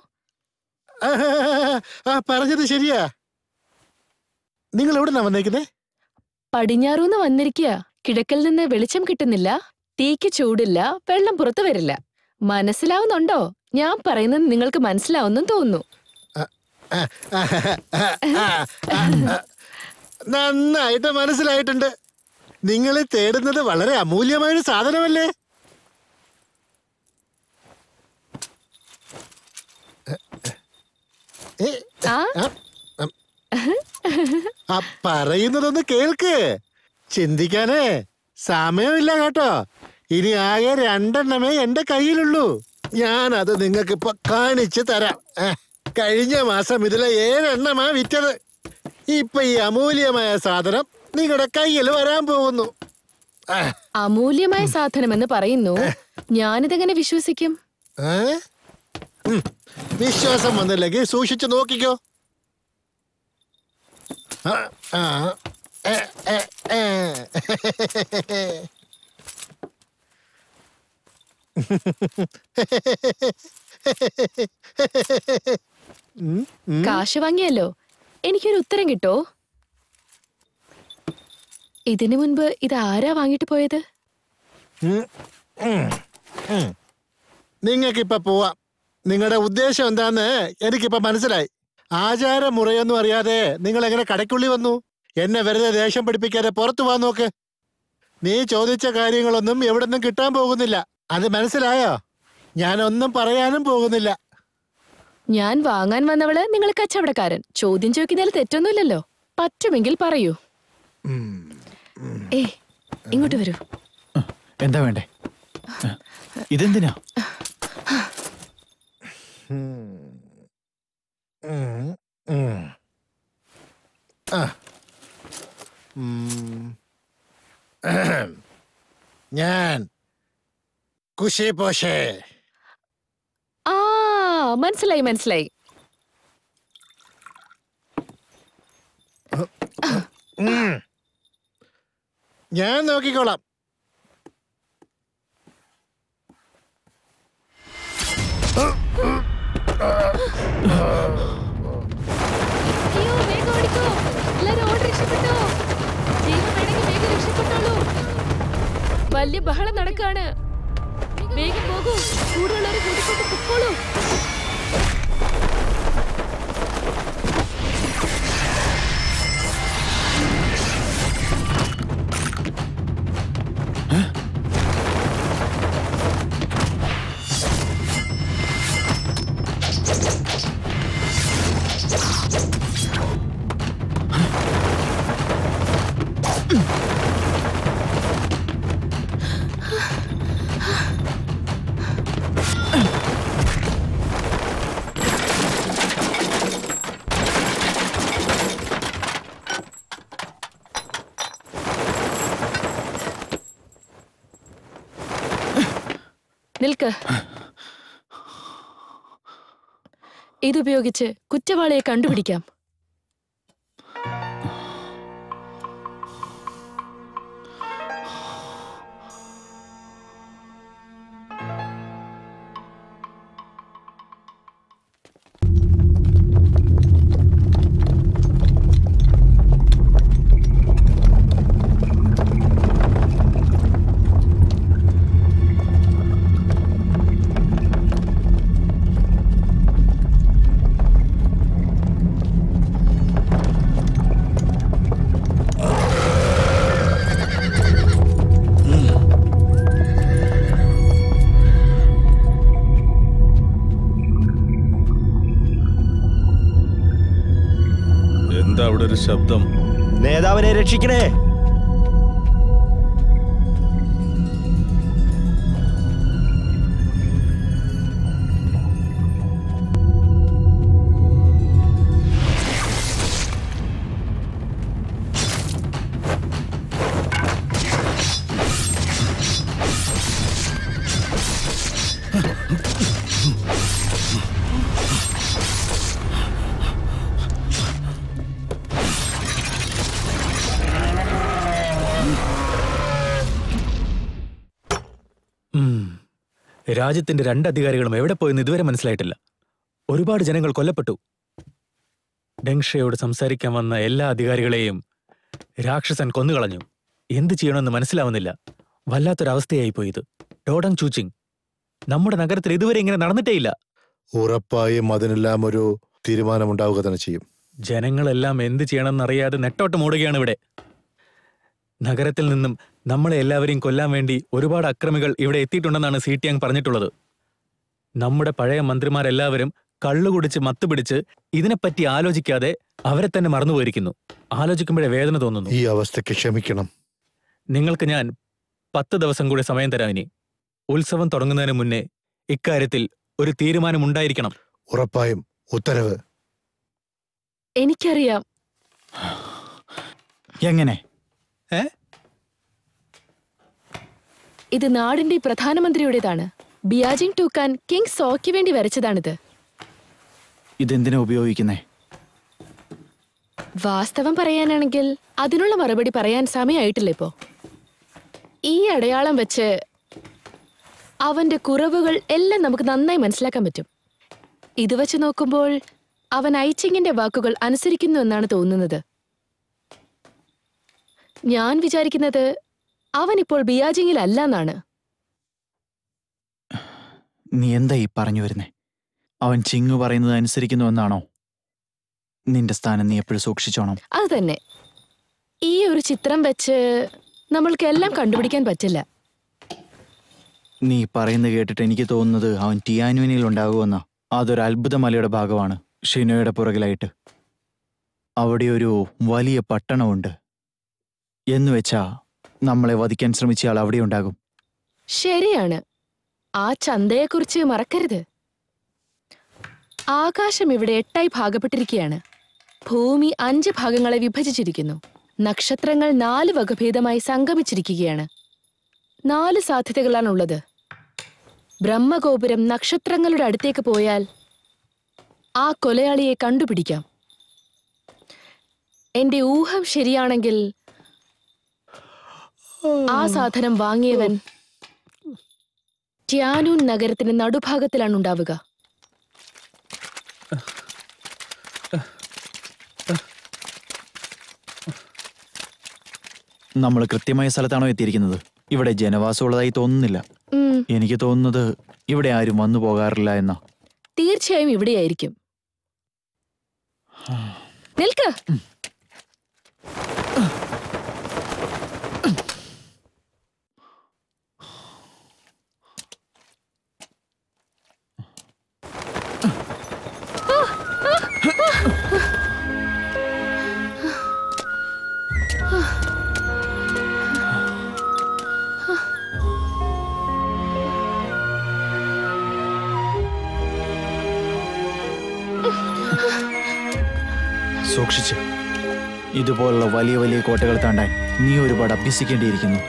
ആ പറഞ്ഞത് ശരിയാ നിങ്ങൾ എവിടെ വന്നേക്കുന്നേ പടിഞ്ഞാറൂന്ന് വന്നിരിക്കുക കിഴക്കിൽ നിന്ന് വെളിച്ചം കിട്ടുന്നില്ല തീക്ക് ചൂടില്ല വെള്ളം പുറത്തു വരില്ല മനസ്സിലാവുന്നുണ്ടോ ഞാൻ പറയുന്നത് നിങ്ങൾക്ക് മനസ്സിലാവുന്നും തോന്നുന്നു നന്നായിട്ട് മനസ്സിലായിട്ടുണ്ട് നിങ്ങൾ തേടുന്നത് വളരെ അമൂല്യമായൊരു സാധനമല്ലേ ഏ, ആ ഉം. ആ പറയുന്നതൊന്ന് കേൾക്ക് ചിന്തിക്കാനേ സമയമില്ല കേട്ടോ ഇനി ആകെ രണ്ടെണ്ണമേ എന്റെ കയ്യിലുള്ളൂ ഞാൻ അത് നിങ്ങൾക്ക് ഇപ്പൊ കാണിച്ചു തരാം ഏ, കഴിഞ്ഞ മാസം ഇതിലെ ഏഴെണ്ണമാ വിറ്റത് ഇപ്പൊ ഈ അമൂല്യമായ സാധനം നിങ്ങളുടെ കയ്യിൽ വരാൻ പോകുന്നു ആ, അമൂല്യമായ സാധനമെന്ന് പറയുന്നു ഞാനിതെങ്ങനെ വിശ്വസിക്കും ഏ? ഉം. വിശ്വാസം വന്നില്ലെങ്കിൽ സൂക്ഷിച്ചു നോക്കിക്കോ ആ, ആ, ഏ, ഏ, ഏ. ഉം, ഉം. കാശ് വാങ്ങിയല്ലോ എനിക്കൊരു ഉത്തരം കിട്ടോ ഇതിനു മുൻപ് ഇത് ആരാ വാങ്ങിട്ട് പോയത് ഉം, ഉം, ഉം. നിങ്ങൾക്കിപ്പൊ പോവാം നിങ്ങളുടെ ഉദ്ദേശം എന്താന്ന് എനിക്കിപ്പൊ മനസ്സിലായി ആചാരമുറയൊന്നും അറിയാതെ നിങ്ങൾ എങ്ങനെ കടയ്ക്കുള്ളി വന്നു എന്നെ വെറുതെ ദേഷ്യം പഠിപ്പിക്കാതെ പുറത്തു പോവാൻ നോക്ക് നീ ചോദിച്ച കാര്യങ്ങളൊന്നും എവിടെന്നും കിട്ടാൻ പോകുന്നില്ല അത് മനസ്സിലായോ ഞാനൊന്നും പറയാനും പോകുന്നില്ല ഞാൻ വാങ്ങാൻ വന്നവള് നിങ്ങൾ കച്ചവടക്കാരൻ ചോദ്യം ചോദിക്കുന്നതിൽ തെറ്റൊന്നുമില്ലല്ലോ പറ്റുമെങ്കിൽ പറയൂ ഏ ഇങ്ങോട്ട് വരൂ എന്താ വേണ്ടേ ഇതെന്തിനാ ഉം, ഉം. ആ. ഉം. അഹം. ഞാൻ കുശി പോഷേ ആ മനസ്സിലായി മനസ്സിലായി ഉം. ഞാൻ നോക്കിക്കോളാം അയ്യോ വേഗം ഓടിക്കോ എല്ലാരും ഓടി രക്ഷപ്പെട്ടോ ജീവൻ വേണമെങ്കിൽ വേഗം രക്ഷപ്പെട്ടോളൂ വലിയ ബഹളം നടക്കാണ് വേഗം പോകൂ കൂടുതലുള്ളവരെ കൂട്ടിക്കൊണ്ട് പൊക്കോളൂ നിൽക്ക് ഇതുപയോഗിച്ച് കുറ്റവാളിയെ കണ്ടുപിടിക്കാം ശബ്ദം നേതാവിനെ രക്ഷിക്കണേ ഉം. രാജ്യത്തിന്റെ രണ്ട് അധികാരികളും എവിടെ പോയെന്ന് ഇതുവരെ മനസ്സിലായിട്ടില്ല ഒരുപാട് ജനങ്ങൾ കൊല്ലപ്പെട്ടു ഡെങ്ഷയോട് സംസാരിക്കാൻ വന്ന എല്ലാ അധികാരികളെയും രാക്ഷസൻ കൊന്നുകളഞ്ഞു എന്ത് ചെയ്യണമെന്ന് മനസ്സിലാവുന്നില്ല വല്ലാത്തൊരവസ്ഥയായി പോയത് ഡോഡങ് ചൂച്ചിങ് നമ്മുടെ നഗരത്തിൽ ഇതുവരെ ഇങ്ങനെ നടന്നിട്ടേയില്ല ഉറപ്പായും അതിനെല്ലാം ഒരു തീരുമാനമുണ്ടാവുക തന്നെ ചെയ്യും ജനങ്ങളെല്ലാം എന്ത് ചെയ്യണമെന്നറിയാതെ നെട്ടോട്ടം ഓടുകയാണ് ഇവിടെ നഗരത്തിൽ നിന്നും നമ്മളെ എല്ലാവരെയും കൊല്ലാൻ വേണ്ടി ഒരുപാട് അക്രമികൾ ഇവിടെ എത്തിയിട്ടുണ്ടെന്നാണ് സി ടി അങ് പറഞ്ഞിട്ടുള്ളത് നമ്മുടെ പഴയ മന്ത്രിമാരെല്ലാവരും കള്ളുകുടിച്ച് മത്തുപിടിച്ച് ഇതിനെപ്പറ്റി ആലോചിക്കാതെ അവരെ തന്നെ മറന്നുപോയിരിക്കുന്നു ആലോചിക്കുമ്പോഴേ വേദന തോന്നുന്നു ഈ അവസ്ഥയ്ക്ക് ക്ഷമിക്കണം നിങ്ങൾക്ക് ഞാൻ പത്ത് ദിവസം കൂടി സമയം തരാം ഇനി ഉത്സവം തുടങ്ങുന്നതിന് മുന്നേ ഇക്കാര്യത്തിൽ ഒരു തീരുമാനമുണ്ടായിരിക്കണം ഉറപ്പായും ഉത്തരവ് എനിക്കറിയാം എങ്ങനെ ഇത് നാടിന്റെ പ്രധാനമന്ത്രിയുടേതാണ് ബിയാജിങ് ടൂക്കാൻ കിങ് സോയ്ക്ക് വേണ്ടി വരച്ചതാണിത് ഇതെന്തിനാ ഉപയോഗിക്കുന്നേ വാസ്തവം പറയാനാണെങ്കിൽ അതിനുള്ള മറുപടി പറയാൻ സമയമായിട്ടില്ല ഇപ്പോ ഈ അടയാളം വെച്ച് അവന്റെ കുറവുകൾ എല്ലാം നമുക്ക് നന്നായി മനസ്സിലാക്കാൻ പറ്റും ഇത് വെച്ച് നോക്കുമ്പോൾ അവൻ ഐച്ചിങ്ങിന്റെ വാക്കുകൾ അനുസരിക്കുന്നു എന്നാണ് തോന്നുന്നത് ഞാൻ വിചാരിക്കുന്നത് അവൻ ഇപ്പോൾ ബിയാജിങ്ങിലല്ല എന്നാണ് നീ എന്താ ഈ പറഞ്ഞു വരുന്നേ അവൻ ചിങ്ങു പറയുന്നത് അനുസരിക്കുന്നു എന്നാണോ നിന്റെ സ്ഥാനം നീ എപ്പോഴും സൂക്ഷിച്ചോണം അത് തന്നെ ഈ ഒരു ചിത്രം വെച്ച് നമ്മൾക്ക് എല്ലാം കണ്ടുപിടിക്കാൻ പറ്റില്ല നീ പറയുന്നത് കേട്ടിട്ട് എനിക്ക് തോന്നുന്നത് അവൻ ടിയാനുവിനിൽ ഉണ്ടാകുമെന്ന അതൊരു അത്ഭുത മലയുടെ ഭാഗമാണ് ഷിനോയുടെ പുറകിലായിട്ട് അവിടെ ഒരു വലിയ പട്ടണമുണ്ട് എന്നുവെച്ചാ നമ്മളെ വധിക്കാൻ ശ്രമിച്ചയാൾ അവിടെ ഉണ്ടാകും ശരിയാണ് ആ ചന്തയെക്കുറിച്ച് മറക്കരുത് ആകാശം ഇവിടെ എട്ടായി ഭാഗപ്പെട്ടിരിക്കുകയാണ് ഭൂമി അഞ്ച് ഭാഗങ്ങളെ വിഭജിച്ചിരിക്കുന്നു നക്ഷത്രങ്ങൾ നാല് വകഭേദമായി സംഗമിച്ചിരിക്കുകയാണ് നാല് സാധ്യതകളാണുള്ളത് ബ്രഹ്മഗോപുരം നക്ഷത്രങ്ങളുടെ അടുത്തേക്ക് പോയാൽ ആ കൊലയാളിയെ കണ്ടുപിടിക്കാം എന്റെ ഊഹം ശരിയാണെങ്കിൽ ആ സാധനം വാങ്ങിയവൻ റ്റ്യാനൂൻ നഗരത്തിന്റെ നടുഭാഗത്തിലാണ് ഉണ്ടാവുക നമ്മൾ കൃത്യമായ സ്ഥലത്താണോ എത്തിയിരിക്കുന്നത് ഇവിടെ ജനവാസമുള്ളതായി തോന്നുന്നില്ല ഉം, എനിക്ക് തോന്നുന്നത് ഇവിടെ ആരും വന്നു പോകാറില്ല എന്നാ തീർച്ചയായും ഇവിടെയായിരിക്കും നിൽക്ക് സൂക്ഷിച്ച് ഇതുപോലുള്ള വലിയ വലിയ കോട്ടകൾ താണ്ടാൻ നീ ഒരുപാട് അഭ്യസിക്കേണ്ടിയിരിക്കുന്നു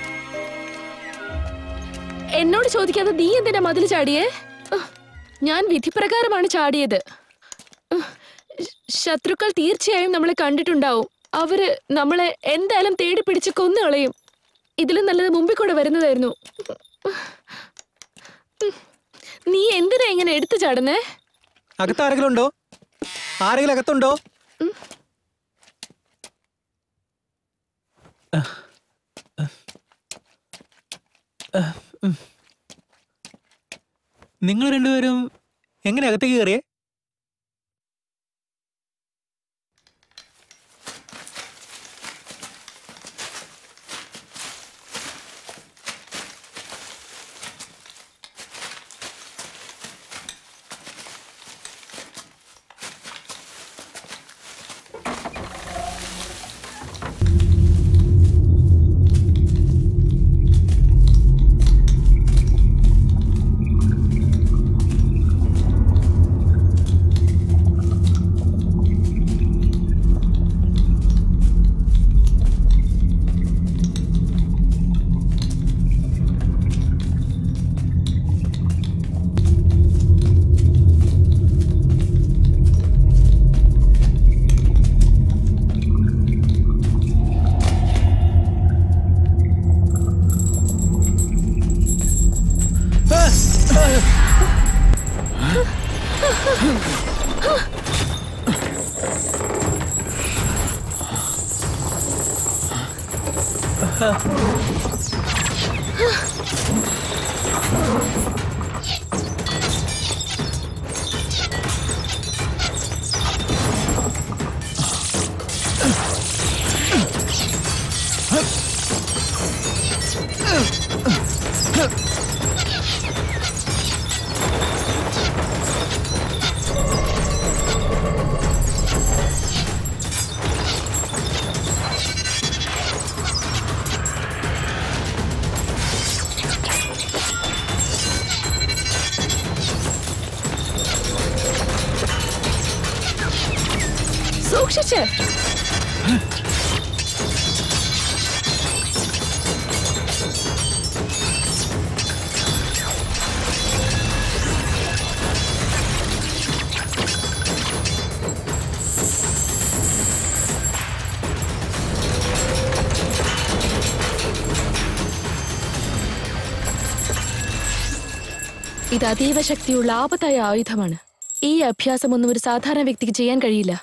എന്നോട് ചോദിക്കാതെ നീ എന്തിനാ മതിൽ ചാടിയേ ഉഹ്, ഞാൻ വിധിപ്രകാരമാണ് ചാടിയത് ഉഹ്, ശ- ശത്രുക്കൾ തീർച്ചയായും നമ്മളെ കണ്ടിട്ടുണ്ടാവും അവര് നമ്മളെ എന്തായാലും തേടി പിടിച്ച് കൊന്നുകളയും ഇതിലും നല്ലത് മുമ്പിൽ കൂടെ വരുന്നതായിരുന്നു ഉഹ്, നീ എന്തിനാ ഇങ്ങനെ എടുത്തു ചാടുന്നേ അകത്ത് ആരെങ്കിലും ഉണ്ടോ ആരെങ്കിലും അകത്തുണ്ടോ നിങ്ങൾ രണ്ടുപേരും എങ്ങനെ അകത്തേക്ക് കയറിയേ സൂക്ഷിച്ച് ഇത് അതീവ ശക്തിയുള്ള ആപത്തായ ആയുധമാണ് ഈ അഭ്യാസമൊന്നും ഒരു സാധാരണ വ്യക്തിക്ക് ചെയ്യാൻ കഴിയില്ല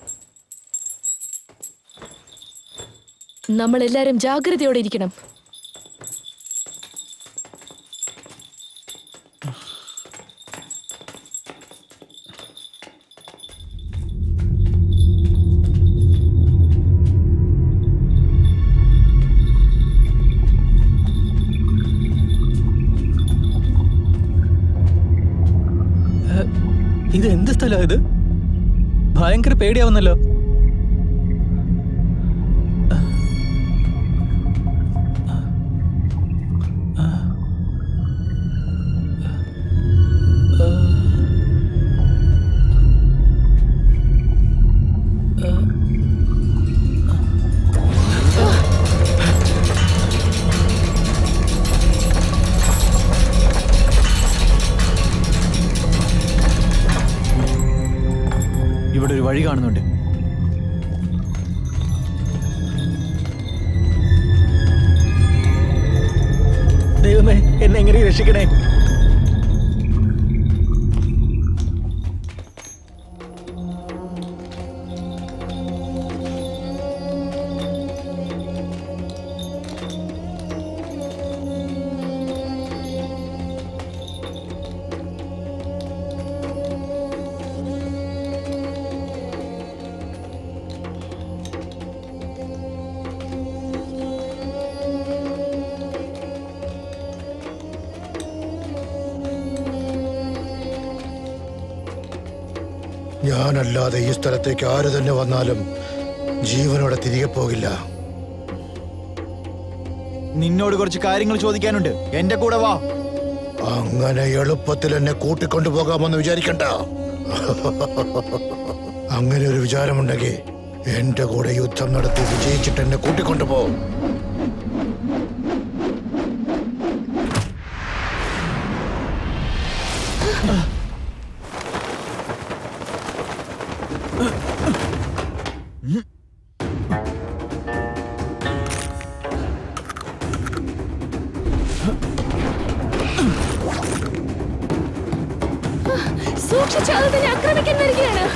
നമ്മൾ എല്ലാവരും ജാഗ്രതയോടെ ഇരിക്കണം ഇത് എന്ത് സ്ഥലം ഇത് ഭയങ്കര പേടിയാവുന്നല്ലോ ഇവിടെ ഒരു വഴി കാണുന്നുണ്ട് ദൈവമേ എന്നെ എങ്ങനെ രക്ഷിക്കണേ ഞാനല്ലാതെ ഈ സ്ഥലത്തേക്ക് ആര് തന്നെ വന്നാലും ജീവനോടെ തിരികെ പോകില്ല നിന്നോട് കുറച്ച് കാര്യങ്ങൾ ചോദിക്കാനുണ്ട് എന്റെ കൂടെ വാ അങ്ങനെ എളുപ്പത്തിൽ എന്നെ കൂട്ടിക്കൊണ്ടു പോകാമെന്ന് വിചാരിക്കണ്ട അങ്ങനെ ഒരു വിചാരമുണ്ടെങ്കിൽ എന്റെ കൂടെ യുദ്ധം നടത്തി വിജയിച്ചിട്ട് എന്നെ കൂട്ടിക്കൊണ്ടു പോ സൂക്ഷിച്ച് അത് തന്നെ ആക്രമിക്കാൻ വരികയാണ്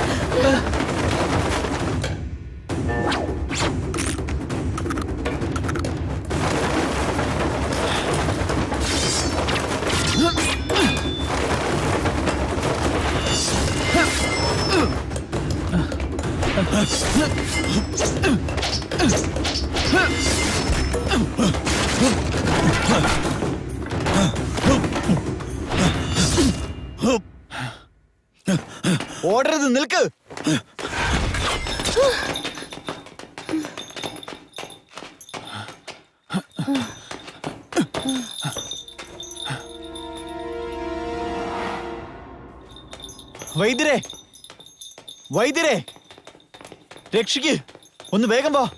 ഓടരുത് നിൽക്ക് വൈദ്യരെ വൈദ്യരെ രക്ഷിക്ക് ഒന്ന് വേഗം വാ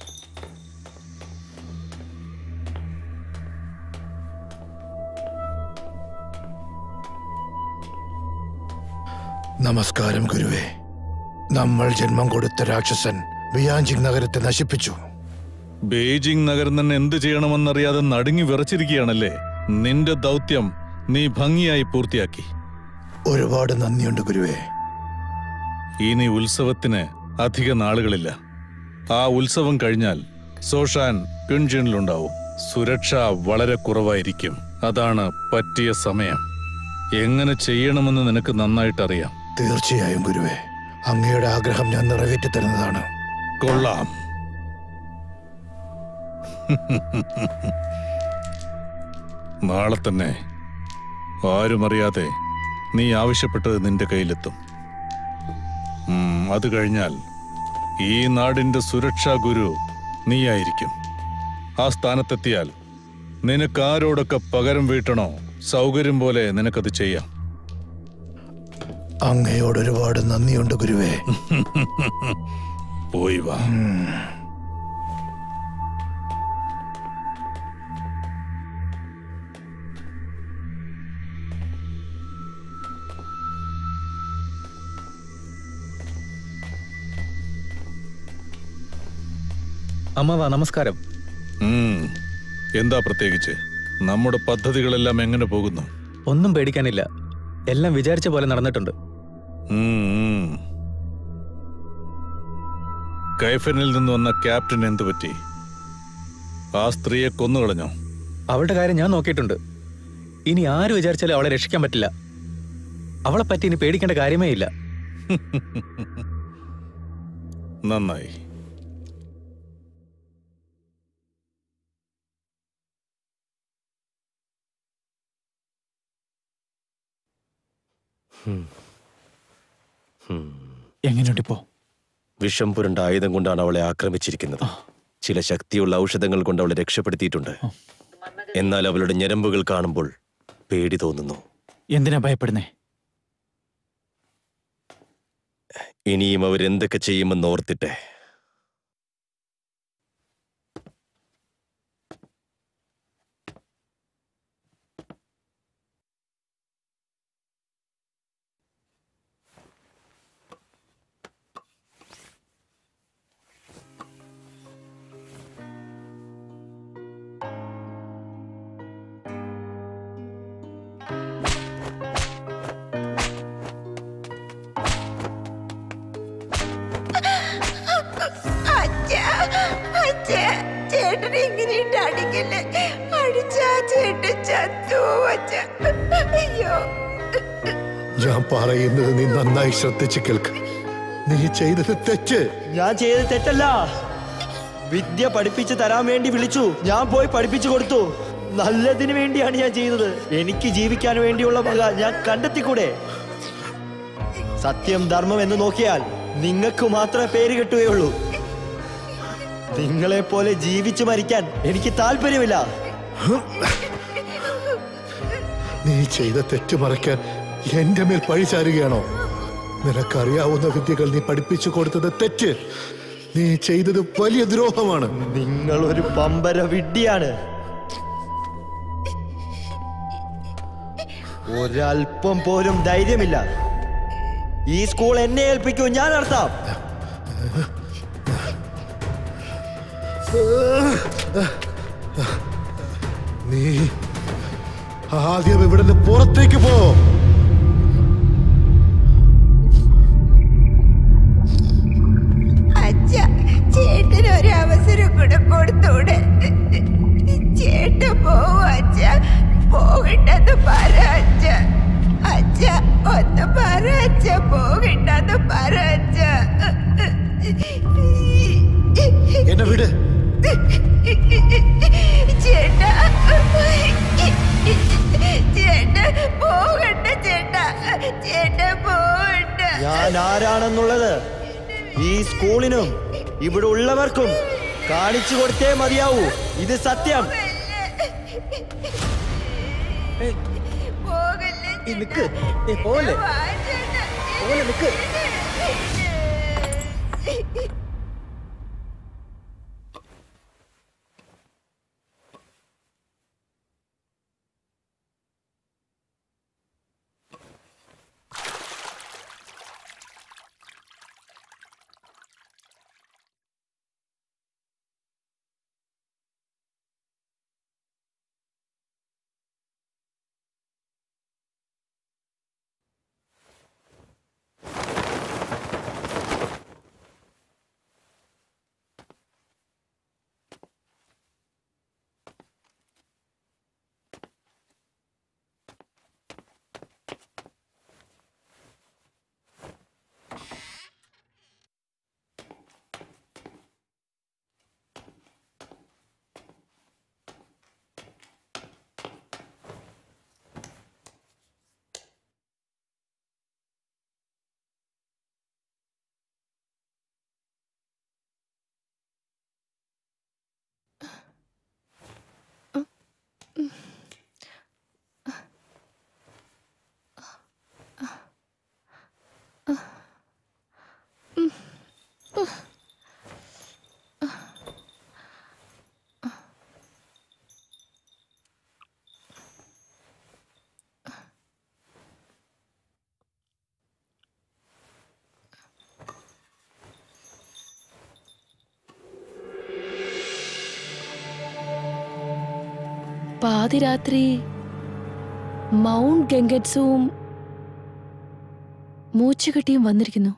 നമസ്കാരം ഗുരുവേ നമ്മൾ ജന്മം കൊടുത്ത രാക്ഷസൻ ബിയാഞ്ചിങ് നഗരത്തെ നശിപ്പിച്ചു ബെയ്ജിംഗ് നഗരം തന്നെ എന്ത് ചെയ്യണമെന്നറിയാതെ നടുങ്ങി വിറച്ചിരിക്കുകയാണല്ലേ നിന്റെ ദൗത്യം നീ ഭംഗിയായി പൂർത്തിയാക്കി ഒരുപാട് നന്ദിയുണ്ട് ഗുരുവേ ഇനി ഉത്സവത്തിന് അധിക നാളുകളില്ല ആ ഉത്സവം കഴിഞ്ഞാൽ സോഷാൻ പിൻജിനിലുണ്ടാവും സുരക്ഷ വളരെ കുറവായിരിക്കും അതാണ് പറ്റിയ സമയം എങ്ങനെ ചെയ്യണമെന്ന് നിനക്ക് നന്നായിട്ടറിയാം തീർച്ചയായും ഗുരുവേ അങ്ങയുടെ ആഗ്രഹം ഞാൻ നിറവേറ്റി തരുന്നതാണ് കൊള്ളാം നാളെ തന്നെ ആരും അറിയാതെ നീ ആവശ്യപ്പെട്ടത് നിന്റെ കയ്യിലെത്തും ഉം, അത് കഴിഞ്ഞാൽ ഈ നാടിന്റെ സുരക്ഷാ ഗുരു നീയായിരിക്കും ആ സ്ഥാനത്തെത്തിയാൽ നിനക്ക് ആരോടൊക്കെ പകരം വീട്ടണോ സൗകര്യം പോലെ നിനക്കത് ചെയ്യാം അങ്ങയോട് ഒരുപാട് നന്ദിയുണ്ട് ഗുരുവേ പോയി വാ അമ്മവാ നമസ്കാരം ഉം. എന്താ പ്രത്യേകിച്ച് നമ്മുടെ പദ്ധതികളെല്ലാം എങ്ങനെ പോകുന്നു ഒന്നും പേടിക്കാനില്ല എല്ലാം വിചാരിച്ച പോലെ നടന്നിട്ടുണ്ട് ഉം, ഉം. കൈഫനിൽ നിന്ന് വന്ന ക്യാപ്റ്റൻ എന്തു പറ്റി ആ സ്ത്രീയെ കൊന്നുകളഞ്ഞോ അവളുടെ കാര്യം ഞാൻ നോക്കിയിട്ടുണ്ട് ഇനി ആര് വിചാരിച്ചാലും അവളെ രക്ഷിക്കാൻ പറ്റില്ല അവളെ പറ്റി ഇനി പേടിക്കേണ്ട കാര്യമേ ഇല്ല നന്നായി എങ്ങനെയുണ്ടിപ്പോ വിഷം പുരണ്ട ആയുധം കൊണ്ടാണ് അവളെ ആക്രമിച്ചിരിക്കുന്നത് ചില ശക്തിയുള്ള ഔഷധങ്ങൾ കൊണ്ട് അവളെ രക്ഷപ്പെടുത്തിയിട്ടുണ്ട് എന്നാൽ അവളുടെ ഞരമ്പുകൾ കാണുമ്പോൾ പേടി തോന്നുന്നു എന്തിനാ ഭയപ്പെടുന്നേ ഇനിയും അവരെന്തൊക്കെ ചെയ്യുമെന്ന് ഓർത്തിട്ടെ അച്ഛാ, അച്ഛാ, ചേട്ടനെ ഇങ്ങനെയിട്ട് അടിക്കല്ലേ അടിച്ചാ ചേട്ടൻ ചത്തു അച്ഛ അയ്യോ ഞാൻ പറയുന്നത് നീ നന്നായി ശ്രദ്ധിച്ച് കേൾക്ക് നീ ചെയ്തത് തെറ്റ് ഞാൻ ചെയ്തത് തെറ്റല്ല വിദ്യ പഠിപ്പിച്ചു തരാൻ വേണ്ടി വിളിച്ചു ഞാൻ പോയി പഠിപ്പിച്ചു കൊടുത്തു നല്ലതിന് വേണ്ടിയാണ് ഞാൻ ചെയ്തത് എനിക്ക് ജീവിക്കാൻ വേണ്ടിയുള്ള വക ഞാൻ കണ്ടെത്തിക്കൂടെ സത്യം ധർമ്മം എന്ന് നോക്കിയാൽ നിങ്ങൾക്ക് മാത്രമേ പേര് കിട്ടുകയുള്ളൂ നിങ്ങളെ പോലെ ജീവിച്ചു മരിക്കാൻ എനിക്ക് താല്പര്യമില്ല നീ ചെയ്ത തെറ്റ് മറയ്ക്കാൻ എന്റെ മേൽ പഴി ചാരുകയാണോ നിനക്കറിയാവുന്ന വിദ്യകൾ നീ പഠിപ്പിച്ചു കൊടുത്തത് തെറ്റ് നീ ചെയ്തത് വലിയ ദ്രോഹമാണ് നിങ്ങൾ ഒരു പമ്പര വിഡ്ഢിയാണ് ഒരല്പം പോലും ധൈര്യമില്ല ഈ സ്കൂൾ എന്നെ ഏൽപ്പിക്കൂ ഞാൻ നടത്താം നീ ആദ്യം ഇവിടുന്ന് പുറത്തേക്ക് പോ അച്ഛ ചേട്ടന് ഒരു അവസരം കൂടെ കൊടുത്തൂടെ ചേട്ടൻ പോവും അച്ഛ പോകണ്ടെന്ന് പറ അച്ഛ അച്ഛ ഒന്ന് പറ അച്ഛ പോകണ്ടെന്ന് പറ അച്ഛ എന്നെ വിട് ചേട്ടാ ചേട്ടാ പോകണ്ട ചേട്ടാ ചേട്ടാ പോകണ്ട ഞാൻ ആരാണെന്നുള്ളത് ഈ സ്കൂളിനും ഇവിടെ ഉള്ളവർക്കും കാണിച്ചു കൊടുത്തേ മതിയാവൂ ഇത് സത്യം നിക്ക് പോലെ പോലെ നിക്ക് പാതിരാത്രി മൗണ്ട് ഗംഗറ്റ്സും മൂച്ചുകെട്ടിയും വന്നിരിക്കുന്നു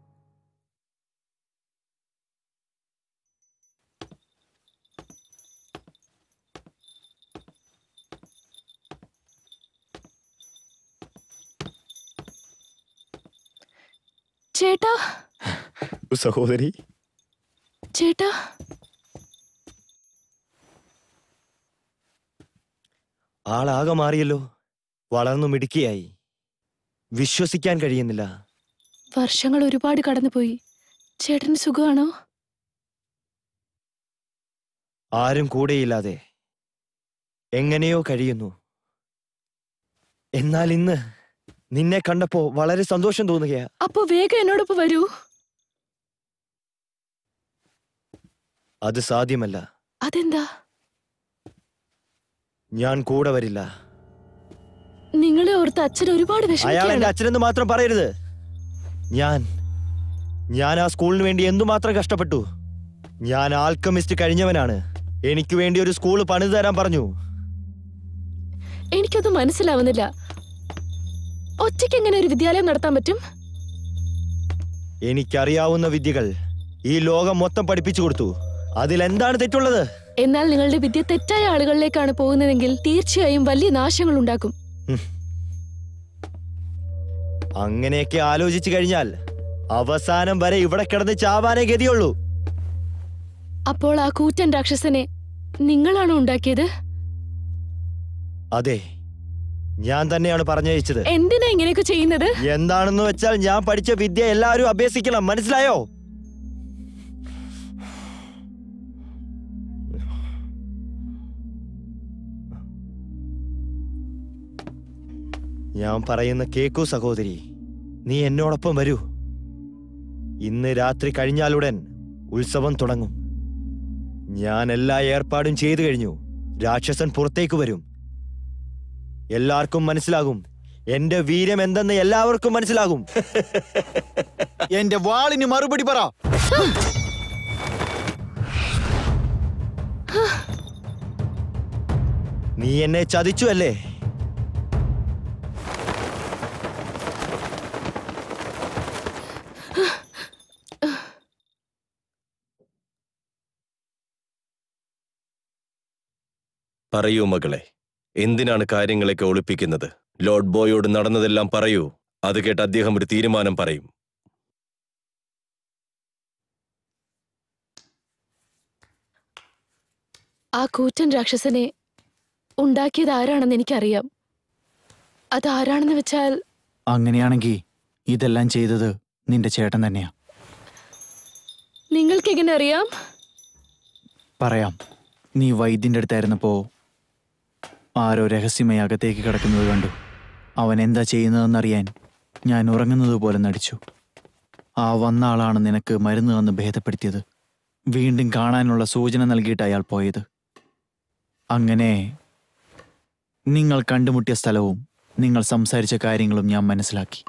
ചേട്ടാ സഹോദരി ചേട്ടാ ആളാകെ മാറിയല്ലോ വളർന്നു മിടുക്കിയായി വിശ്വസിക്കാൻ കഴിയുന്നില്ല വർഷങ്ങൾ ഒരുപാട് കടന്നുപോയി ചേട്ടന് സുഖമാണോ ആരും കൂടെയില്ലാതെ എങ്ങനെയോ കഴിയുന്നു എന്നാൽ ഇന്ന് നിന്നെ കണ്ടപ്പോ വളരെ സന്തോഷം തോന്നുകയാ അപ്പൊ വേഗം എന്നോടൊപ്പം വരൂ അത് സാധ്യമല്ല അതെന്താ ഞാൻ കൂടെ വരില്ല നിങ്ങളെ ഓർത്ത് അച്ഛൻ ഒരുപാട് അയാൾ എന്റെ വിഷമിക്കുകയാണ് അച്ഛനെന്ന് മാത്രം പറയരുത് ഞാൻ ഞാൻ ആ സ്കൂളിന് വേണ്ടി എന്തുമാത്രം കഷ്ടപ്പെട്ടു ഞാൻ ആൽക്കമിസ്റ്റ് കഴിഞ്ഞവനാണ് എനിക്ക് വേണ്ടി ഒരു സ്കൂൾ പണിതു തരാൻ പറഞ്ഞു എനിക്കൊന്നും മനസ്സിലാവുന്നില്ല ഒറ്റയ്ക്ക് എങ്ങനെ ഒരു വിദ്യാലയം നടത്താൻ പറ്റും എനിക്കറിയാവുന്ന വിദ്യകൾ ഈ ലോകം മൊത്തം പഠിപ്പിച്ചു കൊടുത്തു അതിലെന്താണ് തെറ്റുള്ളത് എന്നാൽ നിങ്ങളുടെ വിദ്യ തെറ്റായ ആളുകളിലേക്കാണ് പോകുന്നതെങ്കിൽ തീർച്ചയായും വലിയ നാശങ്ങൾ ഉണ്ടാക്കും അങ്ങനെയൊക്കെ ആലോചിച്ചു കഴിഞ്ഞാൽ അവസാനം വരെ ഇവിടെ കിടന്ന് ചാവാനേ ഗതിയുള്ളൂ അപ്പോൾ ആ കൂറ്റൻ രാക്ഷസനെ നിങ്ങളാണോ ഉണ്ടാക്കിയത് അതെ ഞാൻ തന്നെയാണ് പറഞ്ഞയച്ചത് എന്തിനാ ഇങ്ങനെയൊക്കെ ചെയ്യുന്നത് എന്താണെന്ന് വെച്ചാൽ ഞാൻ പഠിച്ച വിദ്യ എല്ലാവരും അഭ്യസിക്കണം മനസ്സിലായോ ഞാൻ പറയുന്ന കേക്കൂ സഹോദരി നീ എന്നോടൊപ്പം വരൂ ഇന്ന് രാത്രി കഴിഞ്ഞാലുടൻ ഉത്സവം തുടങ്ങും ഞാൻ എല്ലാ ഏർപ്പാടും ചെയ്തു കഴിഞ്ഞു രാക്ഷസൻ പുറത്തേക്ക് വരും എല്ലാവർക്കും മനസ്സിലാകും എന്റെ വീര്യം എന്തെന്ന് എല്ലാവർക്കും മനസ്സിലാകും എന്റെ വാളിന് മറുപടി പറ നീ എന്നെ ചതിച്ചു അല്ലേ പറയൂ മകളെ എന്തിനാണ് കാര്യങ്ങളൊക്കെ ഒളിപ്പിക്കുന്നത് ലോർഡ് ബോയോട് നടന്നതെല്ലാം പറയൂ അത് കേട്ട് അദ്ദേഹം ഒരു തീരുമാനം പറയും ആ കൂറ്റൻ രാക്ഷസനെ ഉണ്ടാക്കിയത് ആരാണെന്ന് എനിക്കറിയാം അത് ആരാണെന്ന് വെച്ചാൽ അങ്ങനെയാണെങ്കിൽ ഇതെല്ലാം ചെയ്തത് നിന്റെ ചേട്ടൻ തന്നെയാ നിങ്ങൾക്ക് എങ്ങനെ അറിയാം പറയാം നീ വൈദ്യന്റെ അടുത്തായിരുന്നപ്പോ ആരോ രഹസ്യമായി അകത്തേക്ക് കിടക്കുന്നത് കണ്ടു അവൻ എന്താ ചെയ്യുന്നതെന്നറിയാൻ ഞാൻ ഉറങ്ങുന്നത് പോലെ നടിച്ചു ആ വന്ന ആളാണ് നിനക്ക് മരുന്ന് തന്ന് ഭേദപ്പെടുത്തിയത് വീണ്ടും കാണാനുള്ള സൂചന നൽകിയിട്ട് അയാൾ പോയത് അങ്ങനെ നിങ്ങൾ കണ്ടുമുട്ടിയ സ്ഥലവും നിങ്ങൾ സംസാരിച്ച കാര്യങ്ങളും ഞാൻ മനസ്സിലാക്കി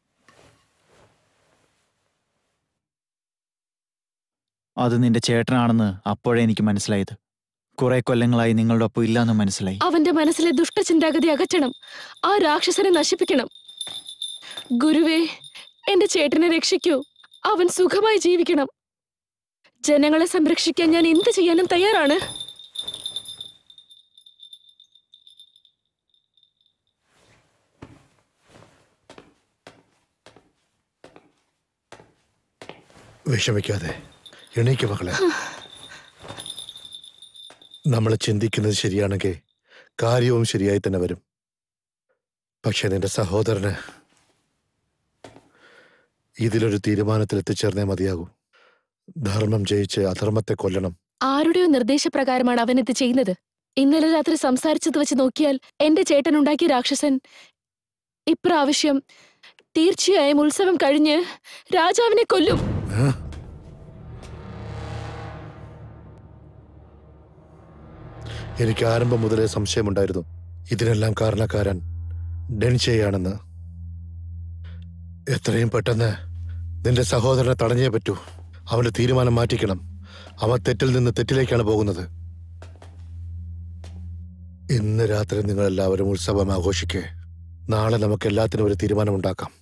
അത് നിന്റെ ചേട്ടനാണെന്ന് അപ്പോഴേ എനിക്ക് മനസ്സിലായത് കുറെ കൊല്ലങ്ങളായി നിങ്ങളുടെ ഒപ്പം ഇല്ലാന്ന് മനസ്സിലായി അവന്റെ മനസ്സിലെ ദുഷ്ടചിന്താഗതി അകറ്റണം ആ രാക്ഷസനെ നശിപ്പിക്കണം ഗുരുവേ എന്റെ ചേട്ടനെ രക്ഷിക്കൂ അവൻ സുഖമായി ജീവിക്കണം ജനങ്ങളെ സംരക്ഷിക്കാൻ ഞാൻ എന്ത് ചെയ്യാനും തയ്യാറാണ് വിഷമിക്കാതെ എണീക്ക് മകളെ നമ്മൾ ചിന്തിക്കുന്നത് ശരിയാണെങ്കിൽ കാര്യവും ശരിയായി തന്നെ വരും പക്ഷെ നിന്റെ സഹോദരന് ഇതിലൊരു തീരുമാനത്തിൽ എത്തിച്ചേർന്നേ മതിയാകൂ ധർമ്മം ജയിച്ച് അധർമ്മത്തെ കൊല്ലണം ആരുടെയോ നിർദ്ദേശപ്രകാരമാണ് അവൻ ഇത് ചെയ്യുന്നത് ഇന്നലെ രാത്രി സംസാരിച്ചത് വെച്ച് നോക്കിയാൽ എന്റെ ചേട്ടൻ ഉണ്ടാക്കിയ രാക്ഷസൻ ഇപ്രാവശ്യം തീർച്ചയായും ഉത്സവം കഴിഞ്ഞ് രാജാവിനെ കൊല്ലും എനിക്ക് ആരംഭം മുതലേ സംശയമുണ്ടായിരുന്നു ഇതിനെല്ലാം കാരണക്കാരൻ ഡെൻഷയാണെന്ന് എത്രയും പെട്ടെന്ന് നിന്റെ സഹോദരനെ തടഞ്ഞേ പറ്റൂ അവന്റെ തീരുമാനം മാറ്റിക്കണം അവൻ തെറ്റിൽ നിന്ന് തെറ്റിലേക്കാണ് പോകുന്നത് ഇന്ന് രാത്രി നിങ്ങൾ എല്ലാവരും ഉത്സവം ആഘോഷിക്കേ നാളെ നമുക്ക് എല്ലാത്തിനും ഒരു തീരുമാനമുണ്ടാക്കാം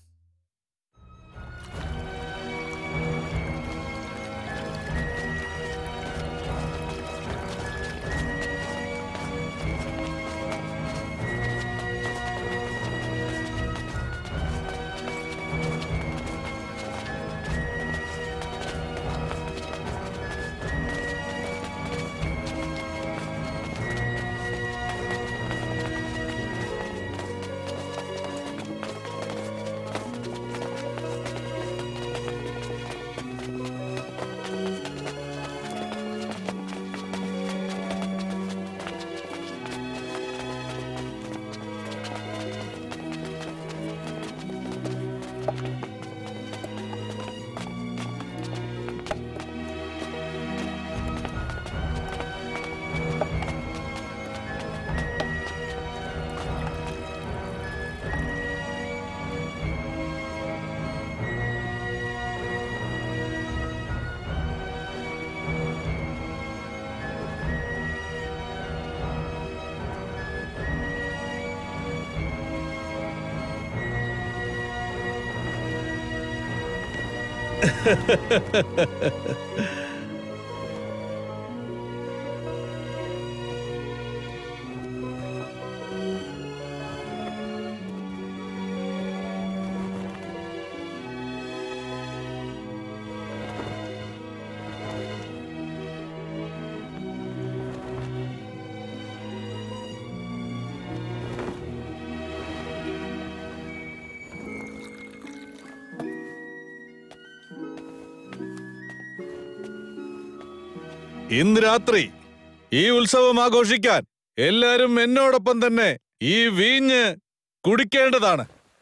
ഇന്ന് രാത്രി ഈ ഉത്സവം ആഘോഷിക്കാൻ എല്ലാരും എന്നോടൊപ്പം തന്നെ ഈ വീഞ്ഞ് കുടിക്കേണ്ടതാണ്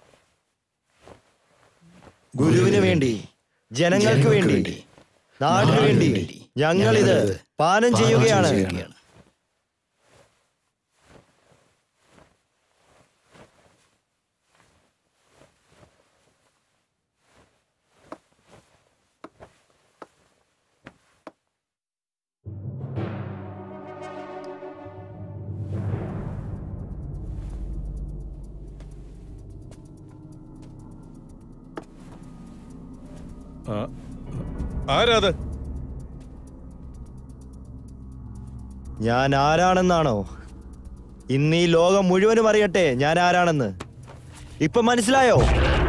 ഗുരുവിന് വേണ്ടി ജനങ്ങൾക്ക് വേണ്ടി നാടിനു വേണ്ടി ഞങ്ങളിത് പാനം ചെയ്യുകയാണ് ആ, ആരാത് ഞാൻ ആരാണെന്നാണോ ഇന്ന് ഈ ലോകം മുഴുവനും അറിയട്ടെ ഞാൻ ആരാണെന്ന് ഇപ്പൊ മനസ്സിലായോ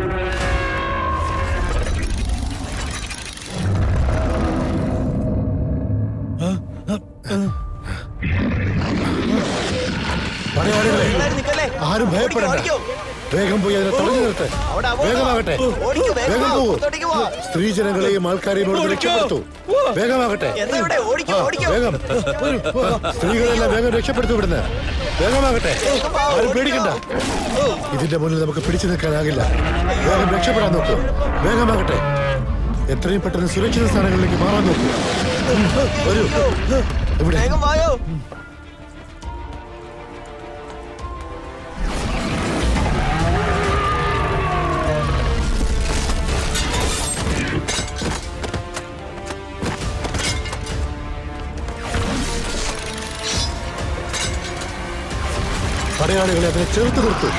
പടയാളികളെ ആരും ഭയപ്പെടണ്ട വേഗം പോയി അതിനെ തടഞ്ഞു നിർത്ത് വേഗമാകട്ടെ വേഗം പോകൂ സ്ത്രീജനങ്ങളെയും ആൾക്കാരെയും ഇവിടെ രക്ഷപ്പെടുത്തൂ വേഗമാകട്ടെ ആ, വേഗം സ്ത്രീകളെല്ലാം വേഗം രക്ഷപ്പെടുത്തു ഇവിടുന്ന് വേഗമാകട്ടെ ആരും പേടിക്കണ്ട ഇതിന്റെ മുന്നിൽ നമുക്ക് പിടിച്ചു നിൽക്കാനാകില്ല വേഗം രക്ഷപ്പെടാൻ നോക്കൂ വേഗമാകട്ടെ എത്രയും പെട്ടെന്ന് സുരക്ഷിത സ്ഥാനങ്ങളിലേക്ക് മാറാൻ നോക്കൂ വരൂ ഇവിടെ പടയാളികളെ അതിനെ ചെറുത്ത് നിർത്തൂ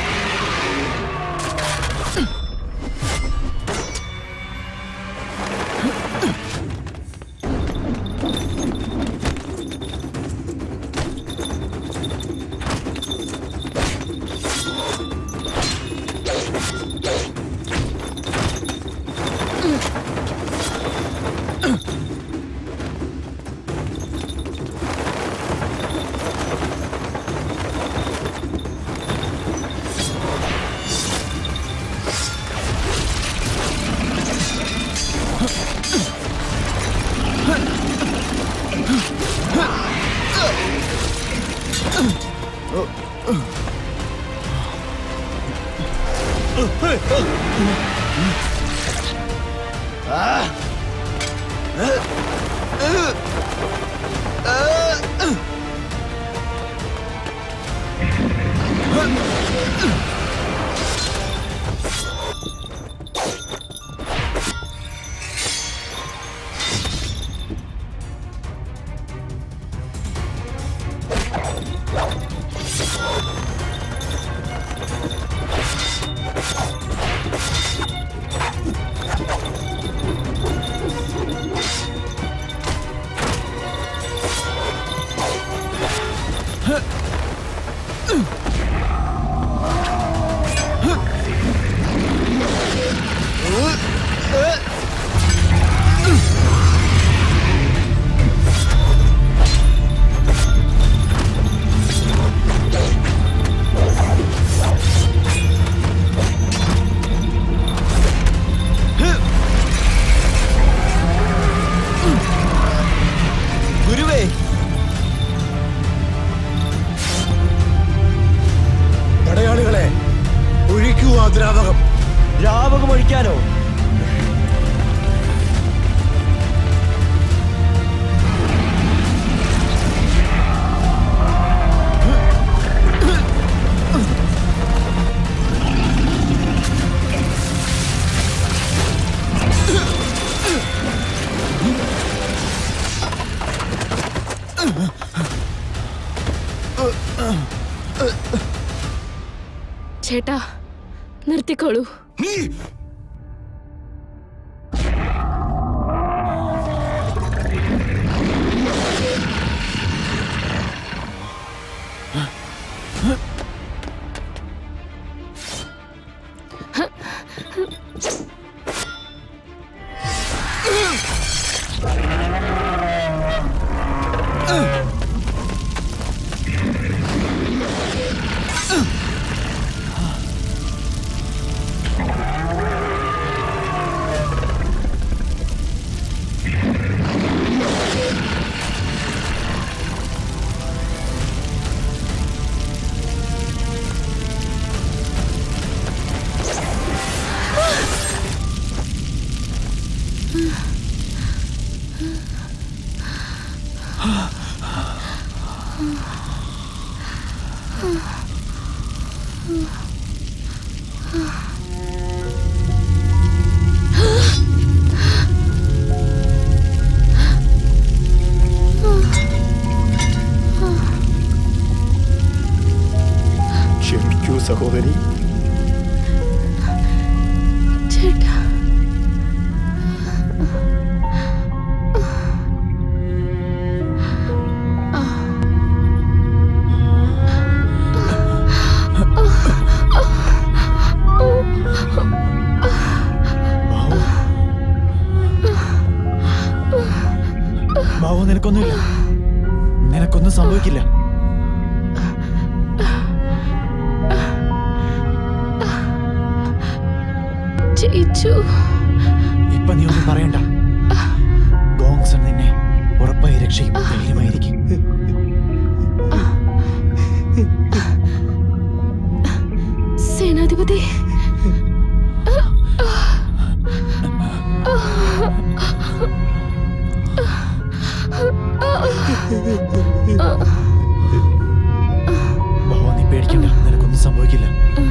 ഗുരുവേ പടയാളികളെ ഒഴിക്കൂ ആ ദ്രാവകം ദ്രാവകം ഒഴിക്കാനോ ചേട്ടാ നിർത്തിക്കോളൂ ക്ഷമിക്കൂ സഹോദരി ചേട്ടാ ബാബു നിനക്കൊന്നുമില്ല നിനക്കൊന്നും സംഭവിക്കില്ല ജയിച്ചു ഇപ്പൊ നീ ഒന്നും പറയണ്ട ഗോങ്സൺ നിന്നെ ഉറപ്പായി രക്ഷിക്കും ധൈര്യമായിരിക്കും സേനാധിപതി ബാബു നീ പേടിക്കണ്ട നിനക്കൊന്നും സംഭവിക്കില്ല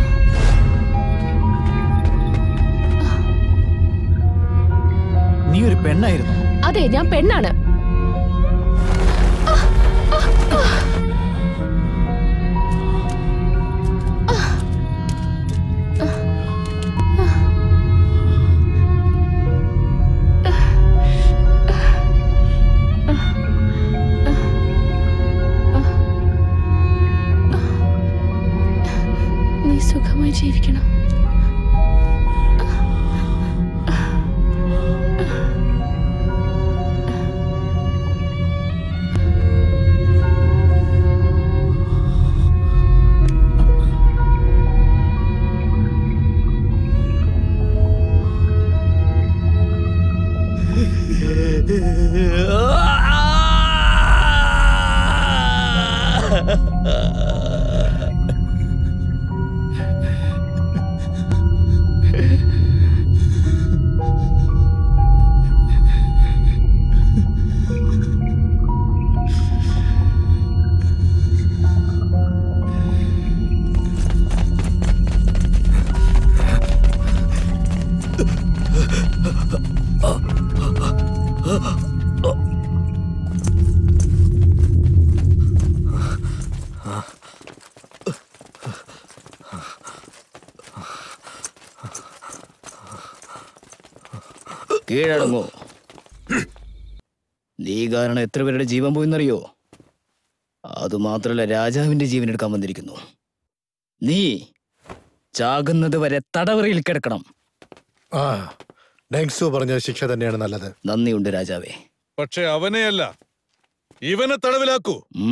നീ ഒരു പെണ്ണായിരുന്നു അതെ ഞാൻ പെണ്ണാണ് നീ സുഖമായി ജീവിക്കണം കീഴടങ്ങോ നീ കാരണം എത്ര പേരുടെ ജീവൻ പോയിന്നറിയോ അതുമാത്രമല്ല രാജാവിന്റെ ജീവൻ എടുക്കാൻ വന്നിരിക്കുന്നു നീ ചാകുന്നത് വരെ തടവറയിൽ കിടക്കണം ആ ഡെങ്സു പറഞ്ഞ ശിക്ഷ തന്നെയാണ് നല്ലത് നന്ദിയുണ്ട് രാജാവേ പക്ഷെ അവനെയല്ല ഇവനെ തടവിലാക്കൂ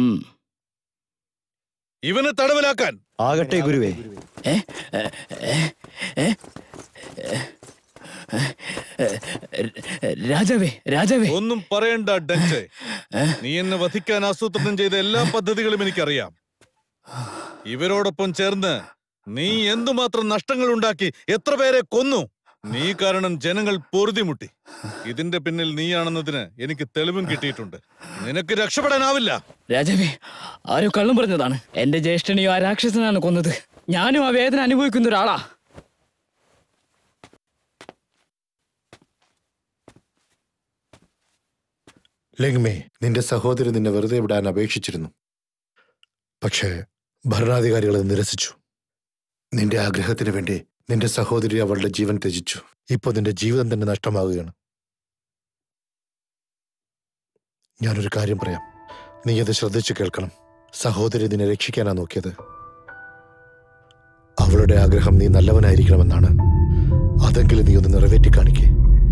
ഇവനെ തടവിലാക്കാൻ ആകട്ടെ ഗുരുവേ രാജാവേ രാജാവേ ഒന്നും പറയണ്ട ഡഞ്ചെ നീ എന്നെ വധിക്കാൻ ആസൂത്രണം ചെയ്ത എല്ലാ പദ്ധതികളും എനിക്കറിയാം ഇവരോടൊപ്പം ചേർന്ന് നീ എന്തുമാത്രം നഷ്ടങ്ങൾ ഉണ്ടാക്കി എത്ര പേരെ കൊന്നു നീ കാരണം ജനങ്ങൾ പൊറുതിമുട്ടി ഇതിന്റെ പിന്നിൽ നീയാണെന്നതിന് എനിക്ക് തെളിവും കിട്ടിയിട്ടുണ്ട് നിനക്ക് രക്ഷപ്പെടാനാവില്ല രാജാവേ ആരോ കള്ളം പറഞ്ഞതാണ് എന്റെ ജ്യേഷ്ഠനെയോ ആ രാക്ഷസനാണ് കൊന്നത് ഞാനും ആ വേദന അനുഭവിക്കുന്ന ഒരാളാ ലെങ്മേ നിന്റെ സഹോദരി നിന്നെ വെറുതെ വിടാൻ അപേക്ഷിച്ചിരുന്നു പക്ഷേ ഭരണാധികാരികൾ അത് നിരസിച്ചു നിന്റെ ആഗ്രഹത്തിന് വേണ്ടി നിന്റെ സഹോദരി അവളുടെ ജീവൻ ത്യജിച്ചു ഇപ്പോൾ നിന്റെ ജീവിതം തന്നെ നഷ്ടമാവുകയാണ് ഞാനൊരു കാര്യം പറയാം നീ അത് ശ്രദ്ധിച്ചു കേൾക്കണം സഹോദരി നിന്നെ രക്ഷിക്കാനാ നോക്കിയത് അവളുടെ ആഗ്രഹം നീ നല്ലവനായിരിക്കണമെന്നാണ് അതെങ്കിലും നീ ഒന്ന് നിറവേറ്റി കാണിക്കേ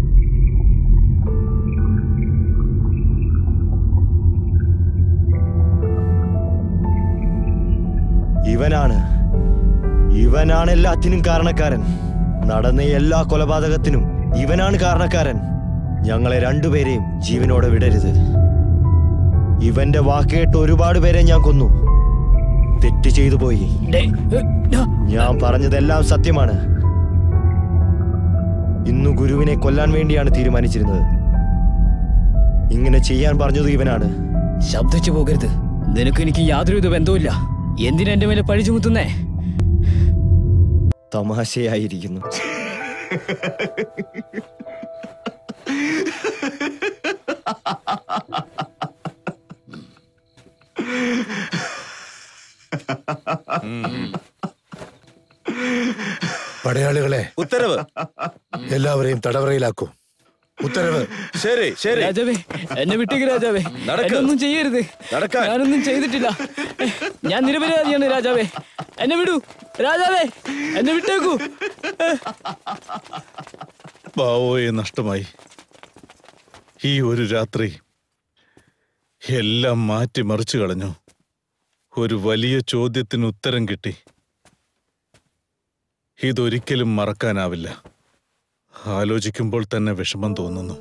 ഇവനാണ് ഇവനാണ് എല്ലാത്തിനും കാരണക്കാരൻ നടന്ന എല്ലാ കൊലപാതകത്തിനും ഇവനാണ് കാരണക്കാരൻ ഞങ്ങളെ രണ്ടുപേരെയും ജീവനോടെ വിടരുത് ഇവന്റെ വാക്കേട്ട് ഒരുപാട് പേരെ ഞാൻ കൊന്നു തെറ്റ് ചെയ്തു പോയി ഞാൻ പറഞ്ഞതെല്ലാം സത്യമാണ് ഇന്നു ഗുരുവിനെ കൊല്ലാൻ വേണ്ടിയാണ് തീരുമാനിച്ചിരുന്നത് ഇങ്ങനെ ചെയ്യാൻ പറഞ്ഞത് ഇവനാണ് ശബ്ദിച്ചു പോകരുത് നിനക്ക് എനിക്ക് യാതൊരുവിധ ബന്ധവുമില്ല എന്തിനാ എന്റെ മേലെ പഴി ചുമത്തുന്നേ തമാശയായിരിക്കുന്നു പടയാളികളെ ഉത്തരവ് എല്ലാവരെയും തടവറയിലാക്കൂ ഉത്തരവ് ശരി ശരി രാജാവേ എന്നെ വിട്ടേക്ക് രാജാവേ നടക്ക്. എന്നെ ഒന്നും ചെയ്യരുത് നടക്കാൻ. ഞാനൊന്നും ചെയ്തിട്ടില്ല ഞാൻ നിരപരാധിയാണ് രാജാവേ എന്നെ വിടൂ രാജാവേ എന്നെ വിട്ടേക്കൂ ബാവോയെ നഷ്ടമായി ഈ ഒരു രാത്രി എല്ലാം മാറ്റിമറിച്ചു കളഞ്ഞു ഒരു വലിയ ചോദ്യത്തിന് ഉത്തരം കിട്ടി ഇതൊരിക്കലും മറക്കാനാവില്ല ആലോചിക്കുമ്പോൾ തന്നെ വിഷമം തോന്നുന്നു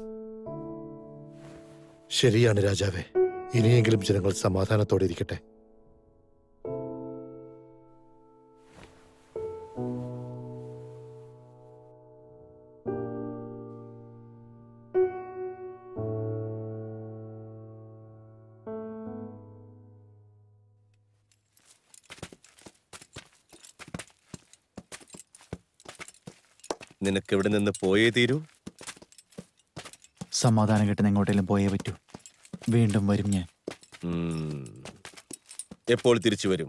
ശരിയാണ് രാജാവേ ഇനിയെങ്കിലും ജനങ്ങൾ സമാധാനത്തോടെ ഇരിക്കട്ടെ നിനക്ക് ഇവിടെ നിന്ന് പോയേ തീരൂ സമാധാനം കിട്ടുന്ന എങ്ങോട്ടെങ്കിലും പോയേ പറ്റൂ വീണ്ടും വരും ഞാൻ ഉം. എപ്പോൾ തിരിച്ചു വരും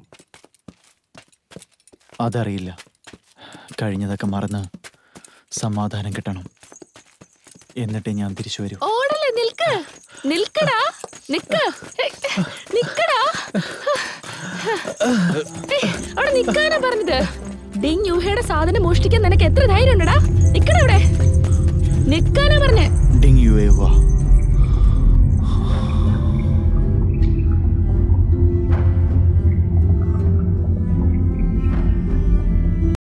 അതറിയില്ല കഴിഞ്ഞതൊക്കെ മറന്ന് സമാധാനം കിട്ടണം എന്നിട്ടേ ഞാൻ തിരിച്ചു വരൂ ഓടല്ലേ നിൽക്ക് നിൽക്കടാ നിക്ക് ഹേയ്, നിക്കടാ ഏയ്, അവിടെ നിക്കാനാ പറഞ്ഞത് ഡിങ് യൂഹയുടെ സാധനം മോഷ്ടിക്കാൻ നിനക്ക് എത്ര ധൈര്യം ഉണ്ടടാ നിക്കടാ അവിടെ നിക്കാനാ പറഞ്ഞേ ഡിങ് യു എ വാ